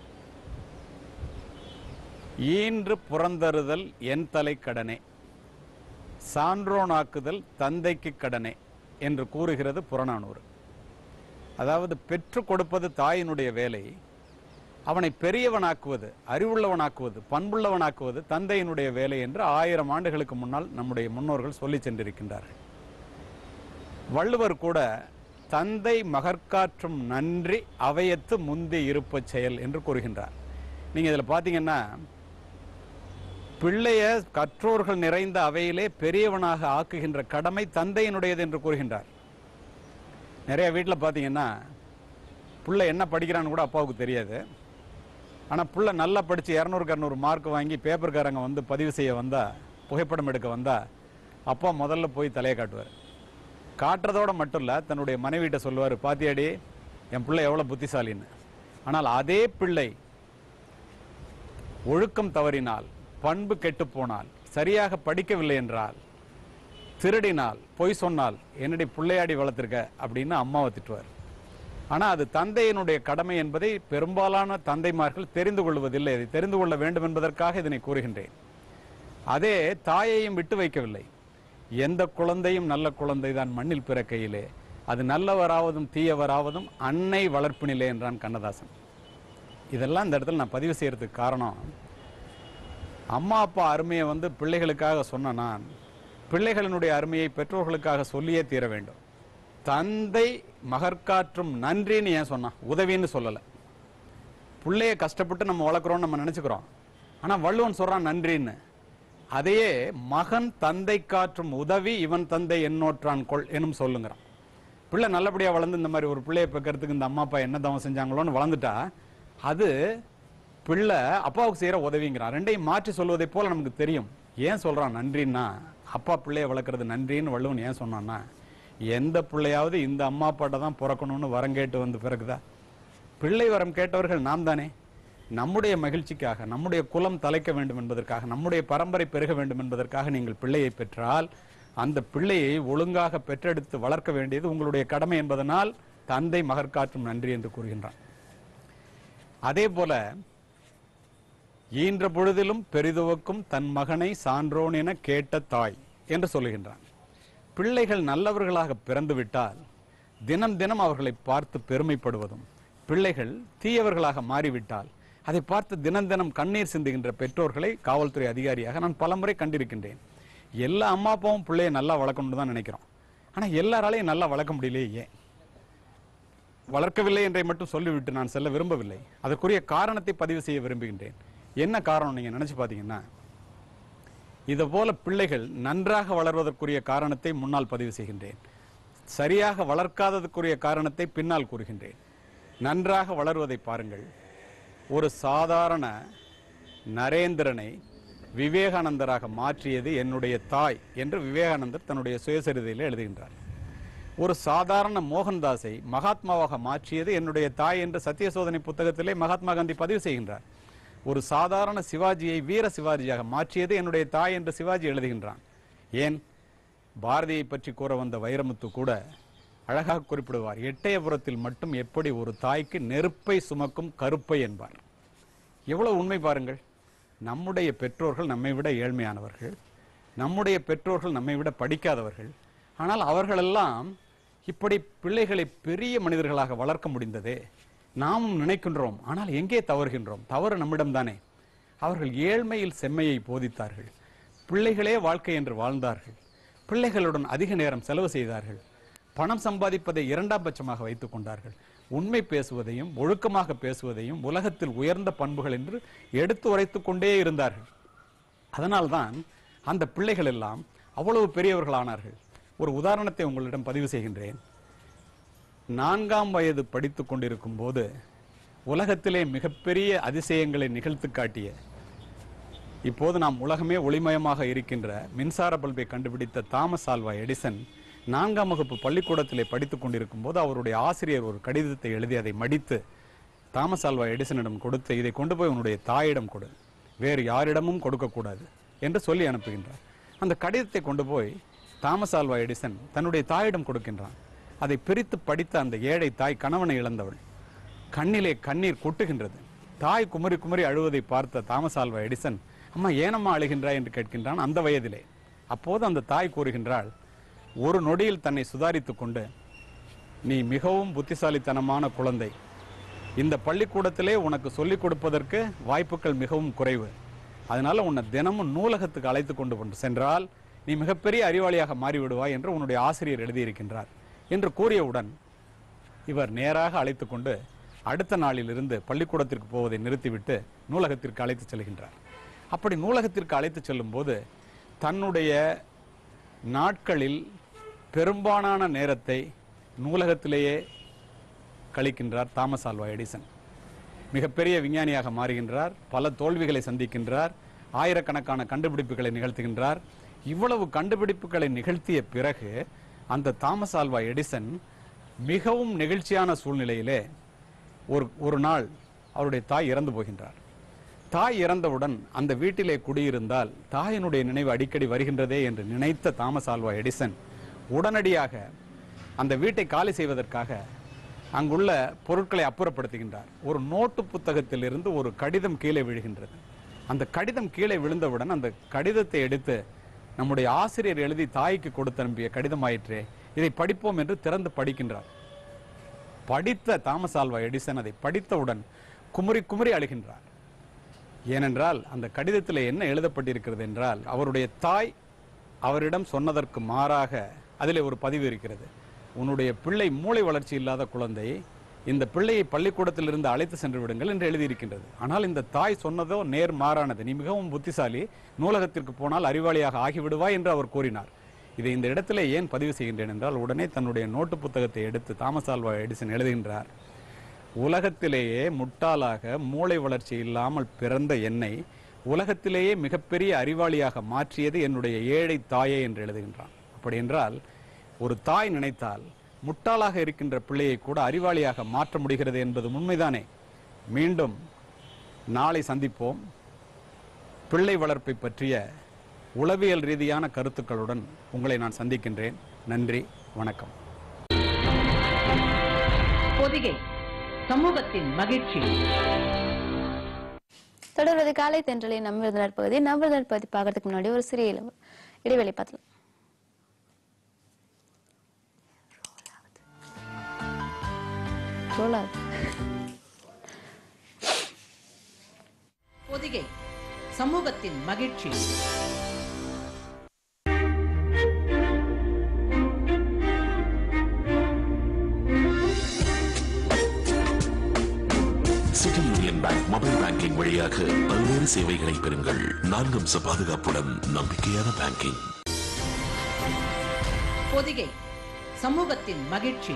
Speaker 7: ஈன்று புறந்தருதல் என் தலை கடனே சான்றோனாக்குதல் தந்தைக்கு கடனே என்று கூறுகிறது புறநானூறு அதாவது பெற்றுக் கொடுப்பது தாயினுடைய வேலை அவனை பெரியவனாக்குவது அறிவுள்ளவனாக்குவது பண்புள்ளவனாக்குவது தந்தையினுடைய வேலை என்று ஆயிரம் ஆண்டுகளுக்கு முன்னால் நம்முடைய முன்னோர்கள் சொல்லி சென்றிருக்கின்றார்கள் வள்ளுவர் கூட தந்தை மகற்காற்றும் நன்றி அவையத்து முந்தி இருப்ப செயல் என்று கூறுகின்றார் நீங்க இதுல பாத்தீங்கன்னா பிள்ளைய கற்றோர்கள் நிறைந்த அவையிலே பெரியவனாக ஆக்குகின்ற கடமை தந்தையினுடையது என்று கூறுகின்றார் நிறைய வீட்டில் பார்த்தீங்கன்னா பிள்ளை என்ன படிக்கிறான்னு கூட அப்பாவுக்கு தெரியாது ஆனால் புள்ள நல்லா படித்து இரநூறுக்கு இரநூறு மார்க் வாங்கி பேப்பர்காரங்க வந்து பதிவு செய்ய வந்தா புகைப்படம் எடுக்க வந்தா அப்பா முதல்ல போய் தலையை காட்டுவார் காட்டுறதோட மட்டும் இல்லை தன்னுடைய மனைவிட்ட சொல்லுவார் பாத்தியாடி என் பிள்ளை எவ்வளோ புத்திசாலின்னு ஆனால் அதே பிள்ளை ஒழுக்கம் தவறினால் பண்பு கெட்டுப் போனால் சரியாக படிக்கவில்லை என்றால் திருடினால் பொய் சொன்னால் என்னடி பிள்ளையாடி வளர்த்திருக்க அப்படின்னு அம்மாவை திட்டுவார் ஆனா அது தந்தையினுடைய கடமை என்பதை பெரும்பாலான தந்தைமார்கள் தெரிந்து கொள்வதில்லை அதை தெரிந்து கொள்ள வேண்டும் என்பதற்காக இதனை கூறுகின்றேன் அதே தாயையும் விட்டு வைக்கவில்லை எந்த குழந்தையும் நல்ல குழந்தை தான் மண்ணில் பிறக்கையிலே அது நல்லவராவதும் தீயவராவதும் அன்னை வளர்ப்பினிலே என்றான் கண்ணதாசன் இதெல்லாம் இந்த இடத்துல நான் பதிவு செய்யறதுக்கு காரணம் அம்மா அப்பா அருமையை வந்து பிள்ளைகளுக்காக சொன்ன நான் பிள்ளைகளினுடைய அருமையை பெற்றோர்களுக்காக சொல்லியே தீர வேண்டும் தந்தை மகற்காற்றும் நன்றின்னு ஏன் சொன்னான் உதவின்னு சொல்லலை பிள்ளைய கஷ்டப்பட்டு நம்ம வளர்க்குறோம் நம்ம நினைச்சுக்கிறோம் ஆனா வள்ளுவன் சொல்றான் நன்றின்னு அதையே மகன் தந்தை காற்றும் உதவி இவன் தந்தை என்னோற்றான் கொள் எனும் சொல்லுங்கிறான் பிள்ளை நல்லபடியா வளர்ந்து இந்த மாதிரி ஒரு பிள்ளையை பெக்கிறதுக்கு இந்த அம்மா அப்பா என்ன தவம் செஞ்சாங்களோன்னு வளர்ந்துட்டா அது பிள்ளை அப்பாவுக்கு செய்யற உதவிங்கிறான் ரெண்டையும் மாற்றி சொல்வதை போல நமக்கு தெரியும் ஏன் சொல்றான் நன்றின்னா அப்பா பிள்ளைய வளர்க்கறது நன்றின்னு வள்ளுவன் ஏன் சொன்னான்னா எந்த பிள்ளையாவது இந்த அம்மா அப்பாட்ட தான் பிறக்கணும்னு வரம் கேட்டு வந்து பிறகுதா பிள்ளை வரம் கேட்டவர்கள் நாம் தானே நம்முடைய மகிழ்ச்சிக்காக நம்முடைய குலம் தலைக்க வேண்டும் என்பதற்காக நம்முடைய பரம்பரை பெருக வேண்டும் என்பதற்காக நீங்கள் பிள்ளையை பெற்றால் அந்த பிள்ளையை ஒழுங்காக பெற்றெடுத்து வளர்க்க வேண்டியது உங்களுடைய கடமை என்பதனால் தந்தை மகற்காற்றும் நன்றி என்று கூறுகின்றான் அதே போல ஈன்ற பொழுதிலும் பெரிதுவக்கும் தன் மகனை சான்றோன் என கேட்ட தாய் என்று சொல்லுகின்றான் பிள்ளைகள் நல்லவர்களாக பிறந்து விட்டால் தினம் தினம் அவர்களை பார்த்து பெருமைப்படுவதும் பிள்ளைகள் தீயவர்களாக மாறிவிட்டால் அதை பார்த்து தினம் தினம் கண்ணீர் சிந்துகின்ற பெற்றோர்களை காவல்துறை அதிகாரியாக நான் பலமுறை கண்டிருக்கின்றேன் எல்லா அம்மா அப்பாவும் பிள்ளையை நல்லா வளர்க்கணும்னு தான் நினைக்கிறோம் ஆனா எல்லாராலையும் நல்லா வளர்க்க முடியலையே ஏன் வளர்க்கவில்லை என்றை மட்டும் சொல்லிவிட்டு நான் செல்ல விரும்பவில்லை அதற்குரிய காரணத்தை பதிவு செய்ய விரும்புகின்றேன் என்ன காரணம் நீங்க நினைச்சு பாத்தீங்கன்னா இதை போல பிள்ளைகள் நன்றாக வளர்வதற்குரிய காரணத்தை முன்னால் பதிவு செய்கின்றேன் சரியாக வளர்க்காததற்குரிய காரணத்தை பின்னால் கூறுகின்றேன் நன்றாக வளர்வதை பாருங்கள் ஒரு சாதாரண நரேந்திரனை விவேகானந்தராக மாற்றியது என்னுடைய தாய் என்று விவேகானந்தர் தன்னுடைய சுயசரிதையில் எழுதுகின்றார் ஒரு சாதாரண மோகன்தாஸை மகாத்மாவாக மாற்றியது என்னுடைய தாய் என்ற சத்திய சோதனை புத்தகத்திலே மகாத்மா காந்தி பதிவு செய்கின்றார் ஒரு சாதாரண சிவாஜியை வீர சிவாஜியாக மாற்றியது என்னுடைய தாய் என்று சிவாஜி எழுதுகின்றான் ஏன் பாரதியை பற்றி கூற வந்த வைரமுத்து கூட அழகாக குறிப்பிடுவார் எட்டயபுரத்தில் மட்டும் எப்படி ஒரு தாய்க்கு நெருப்பை சுமக்கும் கருப்பை என்பார் எவ்வளவு உண்மை பாருங்கள் நம்முடைய பெற்றோர்கள் நம்மை விட ஏழ்மையானவர்கள் நம்முடைய பெற்றோர்கள் நம்மை விட படிக்காதவர்கள் ஆனால் அவர்களெல்லாம் இப்படி பிள்ளைகளை பெரிய மனிதர்களாக வளர்க்க முடிந்ததே நாமும் நினைக்கின்றோம் ஆனால் எங்கே தவறுகின்றோம் தவறு நம்மிடம்தானே அவர்கள் ஏழ்மையில் செம்மையை போதித்தார்கள் பிள்ளைகளே வாழ்க்கை என்று வாழ்ந்தார்கள் பிள்ளைகளுடன் அதிக நேரம் செலவு செய்தார்கள் பணம் சம்பாதிப்பதை இரண்டாம் பட்சமாக வைத்துக் கொண்டார்கள் உண்மை பேசுவதையும் ஒழுக்கமாக பேசுவதையும் உலகத்தில் உயர்ந்த பண்புகள் என்று எடுத்து உரைத்துக் கொண்டே இருந்தார்கள் அதனால்தான் அந்த பிள்ளைகள் எல்லாம் அவ்வளவு பெரியவர்களானார்கள் ஒரு உதாரணத்தை உங்களிடம் பதிவு செய்கின்றேன் நான்காம் வயது படித்துக் கொண்டிருக்கும் போது உலகத்திலே மிகப்பெரிய அதிசயங்களை நிகழ்த்து காட்டிய இப்போது நாம் உலகமே ஒளிமயமாக இருக்கின்ற மின்சார பல்பை கண்டுபிடித்த தாமஸ் ஆல்வா எடிசன் நான்காம் வகுப்பு பள்ளிக்கூடத்திலே படித்துக் கொண்டிருக்கும் போது அவருடைய ஆசிரியர் ஒரு கடிதத்தை எழுதி அதை மடித்து தாமஸ் ஆல்வா எடிசனிடம் கொடுத்து இதை கொண்டு போய் உன்னுடைய தாயிடம் கொடு வேறு யாரிடமும் கொடுக்கக்கூடாது என்று சொல்லி அனுப்புகின்றார் அந்த கடிதத்தை கொண்டு போய் தாமஸ் ஆல்வா எடிசன் தன்னுடைய தாயிடம் கொடுக்கின்றான் அதை பிரித்து படித்த அந்த ஏழை தாய் கணவனை இழந்தவள் கண்ணிலே கண்ணீர் கொட்டுகின்றது தாய் குமரி குமரி அழுவதை பார்த்த தாமஸ் ஆல்வா எடிசன் அம்மா ஏனம்மா அழுகின்றாய் என்று கேட்கின்றான் அந்த வயதிலே அப்போது அந்த தாய் கூறுகின்றாள் ஒரு நொடியில் தன்னை சுதாரித்துக் கொண்டு நீ மிகவும் புத்திசாலித்தனமான குழந்தை இந்த பள்ளிக்கூடத்திலே உனக்கு சொல்லிக் கொடுப்பதற்கு வாய்ப்புகள் மிகவும் குறைவு அதனால உன்னை தினமும் நூலகத்துக்கு அழைத்து கொண்டு கொண்டு சென்றால் நீ மிகப்பெரிய அறிவாளியாக மாறிவிடுவாய் என்று உன்னுடைய ஆசிரியர் எழுதியிருக்கின்றார் என்று கூறியவுடன் இவர் நேராக அழைத்து கொண்டு அடுத்த நாளிலிருந்து பள்ளிக்கூடத்திற்கு போவதை நிறுத்திவிட்டு நூலகத்திற்கு அழைத்து செல்கின்றார் அப்படி நூலகத்திற்கு அழைத்து செல்லும் போது தன்னுடைய நாட்களில் பெரும்பாலான நேரத்தை நூலகத்திலேயே கழிக்கின்றார் தாமஸ் ஆல்வா எடிசன் மிகப்பெரிய விஞ்ஞானியாக மாறுகின்றார் பல தோல்விகளை சந்திக்கின்றார் ஆயிரக்கணக்கான கண்டுபிடிப்புகளை நிகழ்த்துகின்றார் இவ்வளவு கண்டுபிடிப்புகளை நிகழ்த்திய பிறகு அந்த தாமஸ் ஆல்வா எடிசன் மிகவும் நெகிழ்ச்சியான சூழ்நிலையிலே ஒரு ஒரு நாள் அவருடைய தாய் இறந்து போகின்றார் தாய் இறந்தவுடன் அந்த வீட்டிலே குடியிருந்தால் தாயினுடைய நினைவு அடிக்கடி வருகின்றதே என்று நினைத்த தாமஸ் ஆல்வா எடிசன் உடனடியாக அந்த வீட்டை காலி செய்வதற்காக அங்குள்ள பொருட்களை அப்புறப்படுத்துகின்றார் ஒரு நோட்டு புத்தகத்திலிருந்து ஒரு கடிதம் கீழே விழுகின்றது அந்த கடிதம் கீழே விழுந்தவுடன் அந்த கடிதத்தை எடுத்து நம்முடைய ஆசிரியர் எழுதி தாய்க்கு கொடுத்து அனுப்பிய கடிதம் ஆயிற்றே இதை படிப்போம் என்று திறந்து படிக்கின்றார் படித்த தாமஸ் ஆல்வா எடிசன் அதை படித்தவுடன் குமுறி குமுறி அழுகின்றார் ஏனென்றால் அந்த கடிதத்தில் என்ன எழுதப்பட்டிருக்கிறது என்றால் அவருடைய தாய் அவரிடம் சொன்னதற்கு மாறாக அதிலே ஒரு பதிவு இருக்கிறது உன்னுடைய பிள்ளை மூளை வளர்ச்சி இல்லாத குழந்தை இந்த பிள்ளையை பள்ளிக்கூடத்திலிருந்து அழைத்து சென்று விடுங்கள் என்று எழுதியிருக்கின்றது ஆனால் இந்த தாய் சொன்னதோ நேர் மாறானது நீ மிகவும் புத்திசாலி நூலகத்திற்கு போனால் அறிவாளியாக ஆகிவிடுவாய் என்று அவர் கூறினார் இதை இந்த இடத்துல ஏன் பதிவு செய்கின்றேன் என்றால் உடனே தன்னுடைய நோட்டு புத்தகத்தை எடுத்து தாமஸ் ஆல்வா எடிசன் எழுதுகின்றார் உலகத்திலேயே முட்டாளாக மூளை வளர்ச்சி இல்லாமல் பிறந்த என்னை உலகத்திலேயே மிகப்பெரிய அறிவாளியாக மாற்றியது என்னுடைய ஏழை தாயே என்று எழுதுகின்றான் அப்படி என்றால் ஒரு தாய் நினைத்தால் முட்டாளாக இருக்கின்ற பிள்ளையை கூட அறிவாளியாக மாற்ற முடிகிறது என்பது உண்மைதானே மீண்டும் நாளை சந்திப்போம் பிள்ளை வளர்ப்பை பற்றிய உளவியல் ரீதியான கருத்துக்களுடன் உங்களை நான் சந்திக்கின்றேன் நன்றி வணக்கம்
Speaker 2: பொதிகை சமூகத்தின் மகிழ்ச்சி
Speaker 1: தொடர்வது காலை தென்றலை நம் விருந்தினர் பகுதி நம் விருந்தினர் பகுதி பார்க்கறதுக்கு முன்னாடி ஒரு சிறிய இளவு- இடைவெளி பார்க்கலாம் ரோலா
Speaker 2: பொதிகை சமூகத்தின் மகிழ்ச்சி
Speaker 8: City Union Bank mobile banking வழியாக பல்வேறு சேவைகளை பெறுங்கள் நான்கு அம்ச பாதுகாப்புடன் நம்பிக்கையான பேங்கிங்
Speaker 2: பொதிகை சமூகத்தின் மகிழ்ச்சி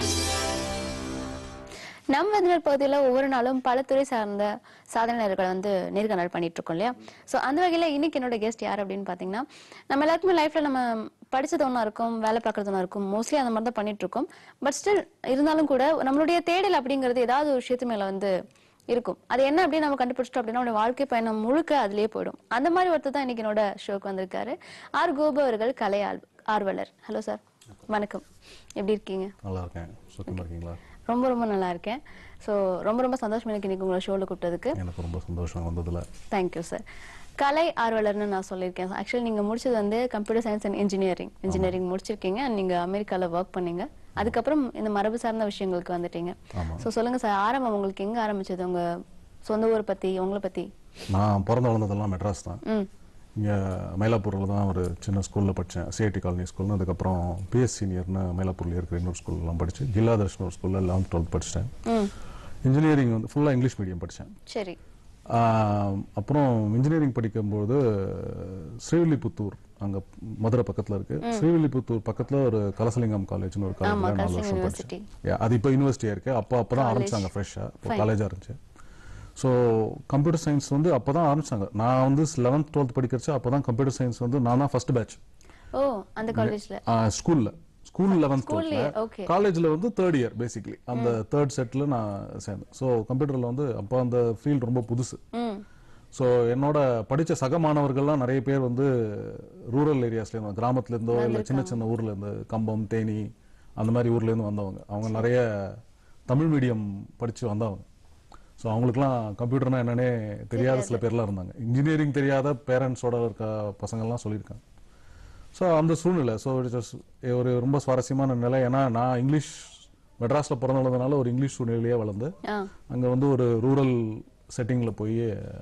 Speaker 1: நம் விருந்தினர் பகுதியில் ஒவ்வொரு நாளும் பல துறை சார்ந்த சாதனையாளர்களை வந்து நேர்காணல் பண்ணிட்டு இருக்கோம் இல்லையா ஸோ அந்த வகையில் இன்னைக்கு என்னோட கெஸ்ட் யார் அப்படின்னு பார்த்தீங்கன்னா நம்ம எல்லாருக்குமே லைஃப்ல நம்ம படிச்சது ஒன்றா இருக்கும் வேலை பார்க்கறது ஒன்றா இருக்கும் மோஸ்ட்லி அந்த மாதிரி தான் பண்ணிட்டு இருக்கோம் பட் ஸ்டில் இருந்தாலும் கூட நம்மளுடைய தேடல் அப்படிங்கிறது ஏதாவது ஒரு விஷயத்து மேல வந்து இருக்கும் அது என்ன அப்படின்னு நம்ம கண்டுபிடிச்சிட்டோம் அப்படின்னா நம்மளுடைய வாழ்க்கை பயணம் முழுக்க அதுலயே போயிடும் அந்த மாதிரி ஒருத்தர் தான் இன்னைக்கு என்னோட ஷோக்கு வந்திருக்காரு ஆர் கோபு அவர்கள் கலை ஆல்- ஆர்வலர் ஹலோ சார் வணக்கம் எப்படி இருக்கீங்க
Speaker 9: நல்லா இருக்கேன் சுத்தமாக இருக்கீங்களா
Speaker 1: ரொம்ப ரொம்ப நல்லா இருக்கேன் ஸோ ரொம்ப ரொம்ப சந்தோஷம் எனக்கு இன்னைக்கு உங்களை ஷோவில் கூப்பிட்டதுக்கு
Speaker 9: எனக்கு ரொம்ப சந்தோஷம் வந்ததில்
Speaker 1: தேங்க்யூ சார் கலை ஆர்வலர்னு நான் சொல்லியிருக்கேன் ஆக்சுவலி நீங்கள் முடிச்சது வந்து computer science and engineering engineering முடிச்சிருக்கீங்க and நீங்க அமெரிக்காவில் ஒர்க் பண்ணீங்க அதுக்கப்புறம் இந்த மரபு சார்ந்த விஷயங்களுக்கு வந்துட்டீங்க
Speaker 9: ஆமா.
Speaker 1: ஸோ சொல்லுங்க சார் ஆரம்பம் உங்களுக்கு எங்க ஆரம்பிச்சது உங்க சொந்த ஊரை பத்தி உங்களை பத்தி
Speaker 9: நான் பிறந்து வளர்ந்ததெல்லாம் மெட்ராஸ் தான்
Speaker 1: ம்
Speaker 9: இங்கே மயிலாப்பூரில் தான் ஒரு சின்ன ஸ்கூலில் படித்தேன் சிஐடி காலனி ஸ்கூல்னு அதுக்கப்புறம் பிஎஸ் சீனியர்னு மயிலாப்பூரில் இருக்கிற இன்னொரு ஸ்கூல்லாம் படித்து ஜில்லாதர்ஷன் ஒரு ஸ்கூலில் லெவன்த் டுவெல்த் படித்தேன்
Speaker 1: ம்
Speaker 9: இன்ஜினியரிங் வந்து ஃபுல்லாக இங்கிலீஷ் மீடியம் படித்தேன்
Speaker 1: சரி
Speaker 9: அப்புறம் இன்ஜினியரிங் படிக்கும்போது ஸ்ரீவில்லிபுத்தூர் அங்கே மதுரை பக்கத்தில் இருக்கு ஸ்ரீவில்லிபுத்தூர் பக்கத்தில் ஒரு கலசலிங்கம் காலேஜ்னு ஒரு
Speaker 1: ஆமா,
Speaker 9: காலேஜ் நாலு
Speaker 1: கலசலிங்கம்
Speaker 9: வருஷம்
Speaker 1: University.
Speaker 9: படித்தேன் Yeah, அது இப்போ யூனிவர்சிட்டியாக இருக்கு அப்போ அப்போ தான் ஆரம்பிச்சாங்க ஃப்ரெஷ்ஷாக இப்போ காலேஜாக இருந்துச்சு ஸோ கம்ப்யூட்டர் சயின்ஸ் வந்து அப்போ தான் ஆரம்பிச்சாங்க நான் வந்து லெவன்த் டுவெல்த் படிக்கிறச்சு அப்போ தான் கம்ப்யூட்டர் சயின்ஸ் வந்து நான் தான் ஃபர்ஸ்ட் பேட்ச்
Speaker 1: ஓ அந்த காலேஜ்ல
Speaker 9: ஸ்கூல்ல ஸ்கூல் லெவன்த்
Speaker 1: ஸ்கூல்லயே,
Speaker 9: டுவெல்த்ல
Speaker 1: okay.
Speaker 9: காலேஜ்ல வந்து தேர்ட் இயர் பேசிக்லி அந்த தேர்ட் செட்ல நான் சேர்ந்தேன் ஸோ கம்ப்யூட்டர்ல வந்து அப்போ அந்த ஃபீல்ட் ரொம்ப புதுசு
Speaker 1: ம்
Speaker 9: ஸோ என்னோட படிச்ச சக மாணவர்கள்லாம் நிறைய பேர் வந்து ரூரல் ஏரியாஸ்ல இருந்து கிராமத்துல இருந்தோ இல்லை சின்ன சின்ன ஊர்ல இருந்து கம்பம் தேனி அந்த மாதிரி ஊர்ல இருந்து வந்தவங்க அவங்க நிறைய தமிழ் மீடியம் படிச்சு வந்தவங்க ஸோ அவங்களுக்குலாம் கம்ப்யூட்டர்னா என்னன்னே தெரியாத சில பேர்லாம் இருந்தாங்க இன்ஜினியரிங் தெரியாத பேரண்ட்ஸோட இருக்க பசங்கள்லாம் சொல்லியிருக்காங்க ஸோ அந்த சூழ்நிலை ஸோ ஒரு ரொம்ப சுவாரஸ்யமான நிலை ஏன்னா நான் இங்கிலீஷ் மெட்ராஸ்ல பிறந்து வளர்ந்தனால ஒரு இங்கிலீஷ் சூழ்நிலையே வளர்ந்து
Speaker 1: ஆ
Speaker 9: அங்க வந்து ஒரு ரூரல் செட்டிங்ல போய்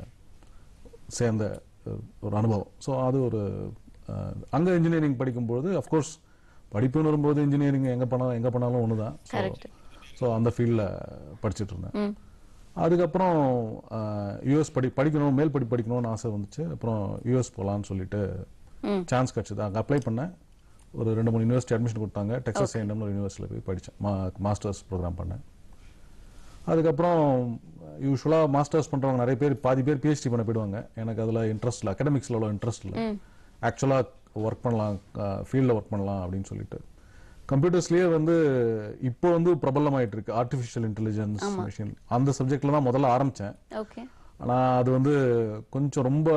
Speaker 9: சேர்ந்த அஹ், ஒரு அனுபவம் ஸோ அது ஒரு அஹ், அங்க இன்ஜினியரிங் படிக்கும்போது அஃப்கோர்ஸ் படிப்புன்னு வரும்போது இன்ஜினியரிங் எங்க பண்ணாலும் எங்க பண்ணாலும் ஒன்று தான்
Speaker 1: Correct.
Speaker 9: ஸோ அந்த ஃபீல்டில் படிச்சுட்டு இருந்தேன்
Speaker 1: ம்
Speaker 9: அதுக்கப்புறம் யூஎஸ் படி படிக்கணும் மேல் படி படிக்கணும்னு ஆசை வந்துச்சு அப்புறம் யூஎஸ் போகலான்னு சொல்லிட்டு
Speaker 1: ம்.
Speaker 9: சான்ஸ் கிடச்சிது அங்கே அப்ளை பண்ணேன் ஒரு ரெண்டு மூணு யூனிவர்சிட்டி அட்மிஷன் கொடுத்தாங்க டெக்ஸஸ் ஏஎன்எம் ஒரு யூனிவர்சிட்டியில் போய் படித்தேன் மா மாஸ்டர்ஸ் ப்ரோக்ராம் பண்ணேன் அதுக்கப்புறம் யூஸ்வலாக மாஸ்டர்ஸ் பண்ணுறவங்க நிறைய பேர் பாதி பேர் பிஹெச்டி பண்ண போயிடுவாங்க எனக்கு அதில் இன்ட்ரெஸ்ட் இல்லை அகடமிக்ஸில் அவ்வளோ இன்ட்ரெஸ்ட் இல்லை ஆக்சுவலாக ஒர்க் பண்ணலாம் ஃபீல்டில் ஒர்க் பண்ணலாம் அப்படின்னு சொல்லிட்டு கம்ப்யூட்டர்ஸ்லேயே வந்து இப்போ வந்து பிரபலமாயிட்டு இருக்கு ஆர்டிஃபிஷியல் இன்டெலிஜென்ஸ் மிஷின் அந்த சப்ஜெக்ட்ல தான் முதல்ல ஆரம்பித்தேன்
Speaker 1: ஓகே
Speaker 9: ஆனால் அது வந்து கொஞ்சம் ரொம்ப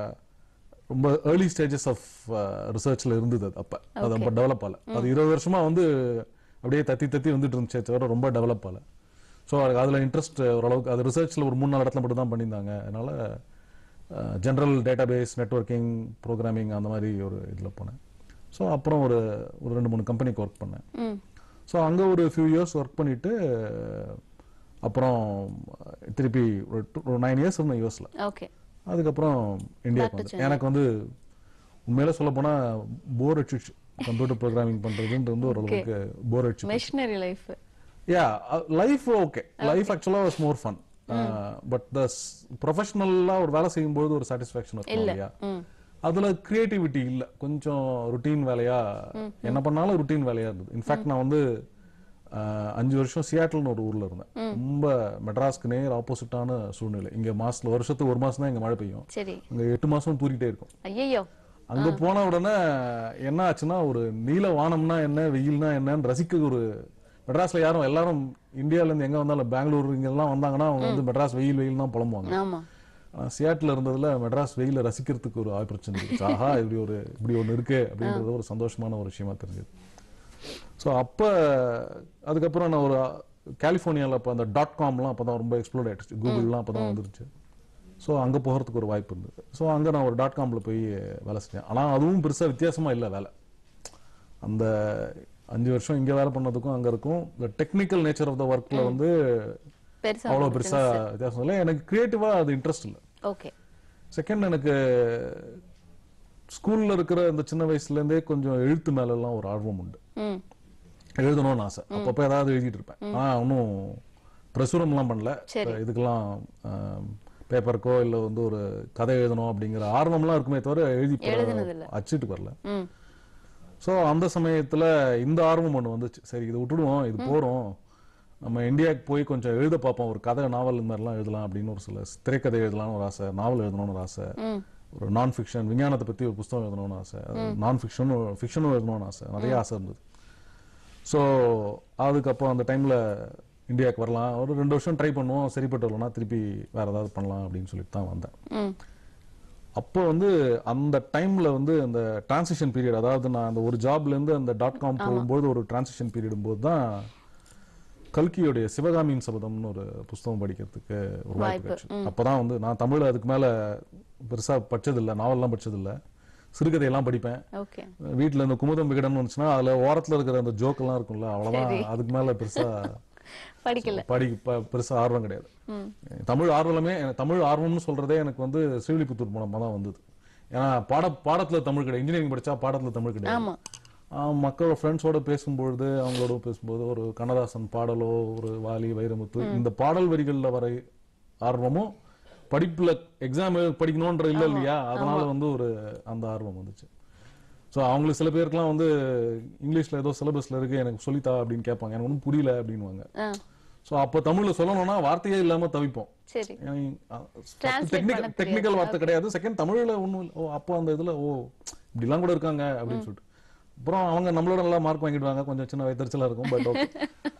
Speaker 9: ரொம்ப ஏர்லி ஸ்டேஜஸ் ஆஃப் ரிசர்ச்ல இருந்தது அது அப்போ அது ரொம்ப டெவலப் ஆகல அது இருபது வருஷமா வந்து அப்படியே தத்தி தத்தி வந்துட்டு இருந்துச்சே தவிர ரொம்ப டெவலப் ஆகல ஸோ அதில் இன்ட்ரெஸ்ட் ஓரளவுக்கு அது ரிசர்ச்சில் ஒரு மூணு நாலு இடத்துல மட்டும் தான் பண்ணியிருந்தாங்க அதனால ஜென்ரல் டேட்டாபேஸ் நெட்வொர்க்கிங் ப்ரோக்ராமிங் அந்த மாதிரி ஒரு இதில் போனேன் ஸோ அப்புறம் ஒரு ஒரு ரெண்டு மூணு கம்பெனிக்கு ஒர்க் பண்ணேன்
Speaker 1: ம்
Speaker 9: ஸோ அங்கே ஒரு ஃபியூ இயர்ஸ் ஒர்க் பண்ணிட்டு அப்புறம் திருப்பி ஒரு two- ஒரு நைன் இயர்ஸ் இருந்தேன் யூஎஸ்ல
Speaker 1: ஓகே
Speaker 9: அதுக்கப்புறம் இந்தியாவுக்கு வந்து எனக்கு வந்து உண்மையில சொல்ல போனா போர் அடிச்சிச்சு கம்ப்யூட்டர் ப்ரோக்ராமிங் பண்றதுன்றது வந்து ஓரளவுக்கு போர் அடிச்சு
Speaker 1: machinery life
Speaker 9: yeah life okay life ஆக்சுவலா was more fun but the ப்ரொஃபஷனலா ஒரு வேலை செய்யும்போது ஒரு சாட்டிஸ்ஃபேக்ஷன் இருக்கும் இல்லையா அதுல கிரியேட்டிவிட்டி இல்ல கொஞ்சம் ருட்டீன் வேலையா என்ன பண்ணாலும் ருட்டீன் வேலையா இருந்தது இன்ஃபேக்ட் நான் வந்து அஹ், அஞ்சு வருஷம் சியாட்டில்னு ஒரு ஊர்ல இருந்தேன் ரொம்ப மெட்ராஸ்க்கு நேர் ஆப்போசிட்டான சூழ்நிலை இங்க மாசத்துல வருஷத்துக்கு ஒரு மாசம் தான் இங்க மழை பெய்யும்
Speaker 1: சரி
Speaker 9: அங்க எட்டு மாசம் தூரிட்டே இருக்கும்
Speaker 1: ஐயோ
Speaker 9: அங்க போன உடனே என்ன ஆச்சுன்னா ஒரு நீல வானம்னா என்ன வெயில்னா என்னன்னு ரசிக்க ஒரு மெட்ராஸ்ல யாரும் எல்லாரும் இந்தியால இருந்து எங்க வந்தாலும் பெங்களூர் இங்க எல்லாம் வந்தாங்கன்னா அவங்க வந்து மெட்ராஸ் வெயில் வெயில் தான் புலம்புவாங்க
Speaker 1: ஆமா
Speaker 9: ஆனா, சியாட்டில் இருந்ததுல மெட்ராஸ் வெயில ரசிக்கிறதுக்கு ஒரு ஆப்பர்ச்சுனிட்டி இருந்துச்சு ஆஹா இப்படி ஒரு இப்படி ஒண்ணு இருக்கு அப்படின்றது ஒரு சந்தோஷமான ஒரு விஷயமா தெரிஞ்சது ஸோ அப்ப அதுக்கப்புறம் நான் ஒரு கலிஃபோர்னியால அப்போ அந்த டாட் காம்லாம் அப்போ தான் ரொம்ப எக்ஸ்ப்ளோர் ஆயிடுச்சு கூகுள்லாம் அப்போ தான் வந்துருச்சு ஸோ அங்கே போகிறதுக்கு ஒரு வாய்ப்பு இருந்தது ஸோ அங்கே நான் ஒரு டாட் காமில் போய் வேலை செஞ்சேன் ஆனால் அதுவும் பெருசாக வித்தியாசமாக இல்லை வேலை அந்த அஞ்சு வருஷம் இங்க வேலை பண்ணதுக்கும் அங்க இருக்கும் இந்த டெக்னிக்கல் நேச்சர் ஆஃப் த ஒர்க்ல வந்து
Speaker 1: பெருசா
Speaker 9: அவ்வளவு
Speaker 1: உங்களுக்கு
Speaker 9: பெருசா வித்தியாசம் இல்லை எனக்கு கிரியேட்டிவா அது இன்ட்ரெஸ்ட் இல்லை
Speaker 1: ஓகே
Speaker 9: செகண்ட் எனக்கு ஸ்கூல்ல இருக்கிற இந்த சின்ன வயசுல இருந்தே கொஞ்சம் எழுத்து மேல எல்லாம் ஒரு ஆர்வம் உண்டு
Speaker 1: ம்
Speaker 9: எழுதணும்னு ஆசை அப்பப்போ ஏதாவது எழுதிட்டு இருப்பேன் ஆனா ஒன்றும் பிரசுரம்லாம் பண்ணல
Speaker 1: சரி.
Speaker 9: இதுக்கெல்லாம் பேப்பருக்கோ இல்ல வந்து ஒரு கதை எழுதணும் அப்படிங்கிற ஆர்வம்லாம் இருக்குமே தவிர எழுதி ப-
Speaker 1: எழுதுனதில்ல.
Speaker 9: அச்சிட்டு வரல
Speaker 1: ம்
Speaker 9: ஸோ அந்த சமயத்துல இந்த ஆர்வம் ஒன்று வந்துச்சு சரி இது விட்டுடுவோம் இது போறோம் நம்ம இந்தியாவுக்கு போய் கொஞ்சம் எழுத பார்ப்போம் ஒரு கதை நாவல் இந்த மாதிரிலாம் எழுதலாம் அப்படின்னு ஒரு சில திரைக்கதை எழுதலாம்னு ஒரு ஆசை நாவல் எழுதணும்னு ஒரு ஆசை
Speaker 1: ம்
Speaker 9: ஒரு நான் ஃபிக்ஷன் விஞ்ஞானத்தை பத்தி ஒரு புஸ்தகம் எழுதணும்னு ஆசை நான் ஃபிக்ஷனும் ஃபிக்ஷனும் எழுதணும்னு ஆசை நிறைய ஆசை இருந்தது ஸோ அதுக்கப்புறம் அந்த டைம்ல இந்தியாவுக்கு வரலாம் ஒரு ரெண்டு வருஷம் ட்ரை பண்ணுவோம் சரிப்பட்டு வரலன்னா திருப்பி வேற ஏதாவது பண்ணலாம் அப்படின்னு சொல்லிட்டு தான் வந்தேன்
Speaker 1: ம்
Speaker 9: அப்போ வந்து அந்த டைம்ல வந்து அந்த டிரான்சிஷன் பீரியட் அதாவது நான் அந்த ஒரு ஜாப்ல இருந்து அந்த டாட் காம் போகும்போது ஒரு டிரான்சிஷன் பீரியட் போது தான் கல்கியோடைய சிவகாமியின் சபதம்னு ஒரு புஸ்தகம் படிக்கிறதுக்கு ஒரு வாய்ப்பு
Speaker 1: வாய்ப்பு,
Speaker 9: கிடைச்சு அப்பதான் வந்து நான் தமிழ்ல அதுக்கு மேல பெருசா படிச்சதில்லை நாவல்லாம் படிச்சதில்லை சிறுகதையெல்லாம் படிப்பேன்
Speaker 1: ஓகே
Speaker 9: வீட்ல இந்த குமுதம் விகடன் வந்துச்சுன்னா அதுல ஓரத்துல இருக்கிற அந்த ஜோக் எல்லாம் இருக்கும்ல அவ்வளவுதான் அதுக்கு மேல பெருசா
Speaker 1: படிக்கல
Speaker 9: படி ப- பெருசா ஆர்வம் கிடையாது தமிழ் ஆர்வலமே எனக்கு தமிழ் ஆர்வம்னு சொல்றதே எனக்கு வந்து ஸ்ரீவில்லிபுத்தூர் மூலமா தான் வந்தது ஏன்னா பாட பாடத்துல தமிழ் கிடையாது இன்ஜினியரிங் படிச்சா பாடத்துல தமிழ் கிடையாது
Speaker 1: ஆமா
Speaker 9: ஆஹ் மக்களோட ஃப்ரெண்ட்ஸோட பேசும்பொழுது அவங்களோட பேசும்போது ஒரு கண்ணதாசன் பாடலோ ஒரு வாலி வைரமுத்து இந்த பாடல் வரிகள்ல வர ஆர்வமும் படிப்புல எக்ஸாம் படிக்கணும்ன்ற இல்ல இல்லையா அதனால வந்து ஒரு அந்த ஆர்வம் வந்துச்சு ஸோ அவங்களுக்கு சில பேருக்குலாம் வந்து இங்கிலீஷ்ல ஏதோ சிலபஸ்ல இருக்கு எனக்கு சொல்லித்தா அப்படின்னு கேட்பாங்க எனக்கு ஒன்றும் புரியல அப்படின்னுவாங்க
Speaker 1: ஆ
Speaker 9: ஸோ அப்போ தமிழ்ல சொல்லணும்னா வார்த்தையே இல்லாம தவிப்போம்
Speaker 1: சரி Translate
Speaker 9: டெக்னிக்கல்
Speaker 1: பண்ண
Speaker 9: டெக்னிக்கல் வார்த்தை கிடையாது செகண்ட் தமிழ்ல ஒண்ணும் இல்ல. ஓ அப்போ அந்த இதுல ஓ இப்படிலாம் கூட இருக்காங்க அப்படின்னு சொல்லிட்டு அப்புறம் அவங்க நம்மளோட நல்லா மார்க் வாங்கிடுவாங்க கொஞ்சம் சின்ன வயத்தறிச்சலா இருக்கும் பட் ஓகே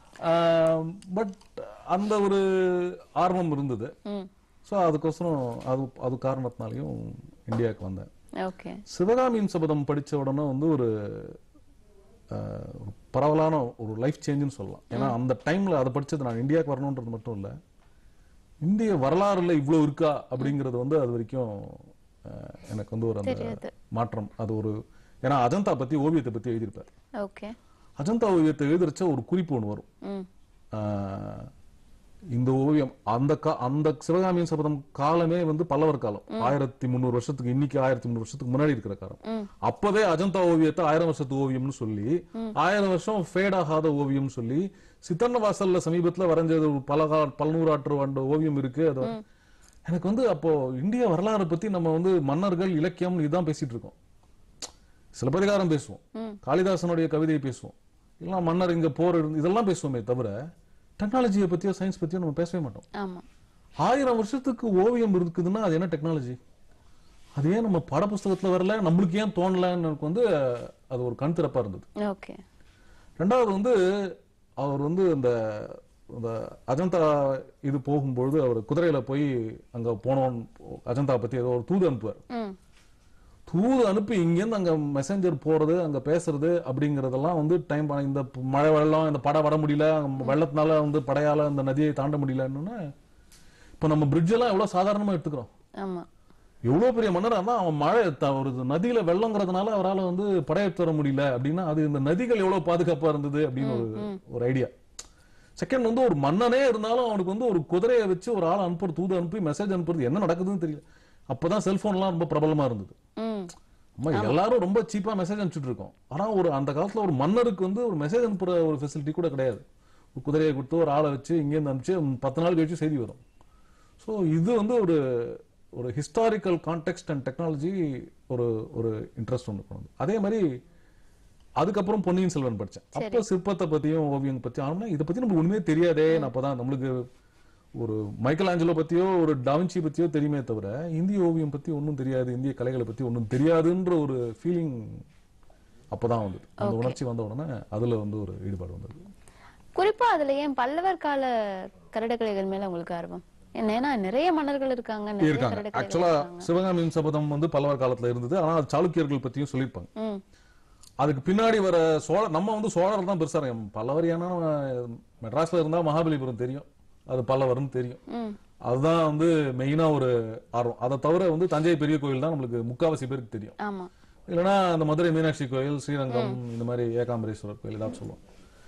Speaker 9: பட் அந்த ஒரு ஆர்வம் இருந்தது
Speaker 1: ம்
Speaker 9: ஸோ அதுக்கோசரம் அது அது காரணத்தினாலையும் இந்தியாவுக்கு வந்தேன்
Speaker 1: ஓகே
Speaker 9: சிவகாமியின் சபதம் படிச்ச உடனே வந்து ஒரு அஹ், ஒரு பரவலான ஒரு லைஃப் சேஞ்சுன்னு சொல்லலாம் ஏன்னா அந்த டைம்ல அதை படிச்சது நான் இந்தியாவுக்கு வரணுன்றது மட்டும் இல்ல இந்திய வரலாறுல இவ்வளவு இருக்கா அப்படிங்கிறது வந்து அது வரைக்கும் அஹ், எனக்கு வந்து ஒரு அந்த
Speaker 1: தெரியாது.
Speaker 9: மாற்றம் அது ஒரு ஏன்னா அஜந்தா பத்தி ஓவியத்தை பத்தி எழுதியிருப்பார்
Speaker 1: ஓகே
Speaker 9: அஜந்தா ஓவியத்தை எழுதுறச்ச ஒரு குறிப்பு ஒன்று வரும்
Speaker 1: ம்
Speaker 9: ஆஹ் இந்த ஓவியம் அந்த கா அந்த சிவகாமியின் சபதம் காலமே வந்து பல்லவர் காலம் ஆயிரத்தி முந்நூறு வருஷத்துக்கு இன்னைக்கு ஆயிரத்தி முந்நூறு வருஷத்துக்கு முன்னாடி இருக்கிற காலம் அப்பவே அஜந்தா ஓவியத்தை ஆயிரம் வருஷத்து ஓவியம்னு சொல்லி ஆயிரம் வருஷம் ஃபேட் ஆகாத ஓவியம்னு சொல்லி சித்தன்ன வாசல்ல சமீபத்துல வரைஞ்சது ஒரு பல கா- பல நூறாற்று ஆண்டு ஓவியம் இருக்கு அது எனக்கு வந்து அப்போ இந்திய வரலாறு பத்தி நம்ம வந்து மன்னர்கள் இலக்கியம் இதுதான் பேசிட்டு இருக்கோம் சிலப்பதிகாரம் பேசுவோம் காளிதாசனுடைய கவிதையை பேசுவோம் இல்ல மன்னர் இங்க போர் இருந்து- இதெல்லாம் பேசுவோமே தவிர டெக்னாலஜியை பத்தியோ சயின்ஸ் பத்தியோ நம்ம பேசவே மாட்டோம்
Speaker 1: ஆமா
Speaker 9: ஆயிரம் வருஷத்துக்கு ஓவியம் இருக்குதுன்னா அது என்ன டெக்னாலஜி அது ஏன் நம்ம பாடப்புஸ்தகத்துல வரல நம்மளுக்கு ஏன் தோணலன்னு எனக்கு வந்து அது ஒரு கண் திறப்பா இருந்தது
Speaker 1: ஓகே
Speaker 9: ரெண்டாவது வந்து அவர் வந்து இந்த இந்த அஜந்தா இது போகும்பொழுது அவர் குதிரையில போய் அங்க போனோம் அஜந்தா பத்தி ஏதோ ஒரு தூது அனுப்புவார்
Speaker 1: ம்
Speaker 9: தூது அனுப்பி இங்கேருந்து அங்க மெசஞ்சர் போறது அங்க பேசுறது அப்படிங்கறதெல்லாம் வந்து டைம் இந்த மழை வெள்ளம் இந்த படம் வர முடியல வெள்ளத்தினால வந்து படையால இந்த நதியை தாண்ட முடியலன்னு இப்ப நம்ம பிரிட்ஜ் எல்லாம் எவ்வளவு சாதாரணமா எடுத்துக்கிறோம்
Speaker 1: ஆமா
Speaker 9: எவ்வளவு பெரிய மன்னரா இருந்தா அவன் மழை த- ஒரு நதியில வெள்ளங்கிறதுனால அவரால வந்து படையெடுத்து வர முடியல அப்படின்னா அது இந்த நதிகள் எவ்வளவு பாதுகாப்பா இருந்தது அப்படின்னு ஒரு ஒரு ஐடியா செகண்ட் வந்து ஒரு மன்னனே இருந்தாலும் அவனுக்கு வந்து ஒரு குதிரையை வச்சு ஒரு ஆளை அனுப்புறது தூது அனுப்பி மெசேஜ் அனுப்புறது என்ன நடக்குதுன்னு தெரியல அப்பதான் செல்போன்லாம் ரொம்ப பிரபலமா இருந்தது
Speaker 1: ம்
Speaker 9: அம்மா எல்லாரும் ரொம்ப சீப்பா மெசேஜ் அனுப்பிச்சுட்டு இருக்கோம் ஆனா ஒரு அந்த காலத்துல ஒரு மன்னருக்கு வந்து ஒரு மெசேஜ் அனுப்புற ஒரு ஃபெசிலிட்டி கூட கிடையாது ஒரு குதிரையை கொடுத்து ஒரு ஆளை வச்சு இங்கேருந்து அனுப்பிச்சு பத்து நாள் கழிச்சு செய்தி வரும் ஸோ இது வந்து ஒரு ஒரு ஹிஸ்டாரிக்கல் கான்டெக்ட் அண்ட் டெக்னாலஜி ஒரு ஒரு இன்ட்ரெஸ்ட் ஒன்று கொண்டு வந்தது. அதே மாதிரி அதுக்கப்புறம் பொன்னியின் செல்வன் படிச்சேன் அப்போ சிற்பத்தை பத்தியும் ஓவியம் பத்தியும் ஆனா இதை பத்தி நம்மளுக்கு ஒண்ணுமே தெரியாதே நான் அப்பதான் நம்மளுக்கு ஒரு மைக்கேல் ஆஞ்சலோ பத்தியோ ஒரு டாவின்சி பத்தியோ தெரியுமே தவிர இந்திய ஓவியம் பத்தி ஒன்றும் தெரியாது இந்திய கலைகளை பத்தி ஒன்றும் தெரியாதுன்ற ஒரு ஃபீலிங் அப்பதான் வந்தது அந்த உணர்ச்சி வந்த உடனே அதுல வந்து ஒரு ஈடுபாடு வந்தது
Speaker 1: குறிப்பா அதுல ஏன் பல்லவர் கால கரடக்கலைகள் மேல உங்களுக்கு ஆர்வம் என்ன ஏன்னா நிறைய மன்னர்கள் இருக்காங்க நிறைய
Speaker 9: இருக்காங்க
Speaker 1: கரடக்கலைகள்
Speaker 9: ஆக்சுவலா
Speaker 1: இருக்காங்க.
Speaker 9: சிவகாமியின் சபதம் வந்து பல்லவர் காலத்துல இருந்தது ஆனா அது சாளுக்கியர்கள் பத்தியும் சொல்லியிருப்பாங்க
Speaker 1: ம்
Speaker 9: அதுக்கு பின்னாடி வர சோழ நம்ம வந்து சோழர் தான் பெருசா இருக்கோம் பல்லவர் ஏன்னா மெட்ராஸ்ல இருந்தா மகாபலிபுரம் தெரியும் அது பல்லவர்னு தெரியும்
Speaker 1: ம்
Speaker 9: அதுதான் வந்து மெயினா ஒரு ஆர்வம் அதை தவிர வந்து தஞ்சை பெரிய கோயில் தான் நம்மளுக்கு முக்காவாசி பேருக்கு தெரியும்
Speaker 1: ஆமா
Speaker 9: இல்லைன்னா அந்த மதுரை மீனாட்சி கோயில் ஸ்ரீரங்கம் இந்த மாதிரி ஏகாம்பரேஸ்வரர் கோயில் ஏதாவது சொல்லுவோம்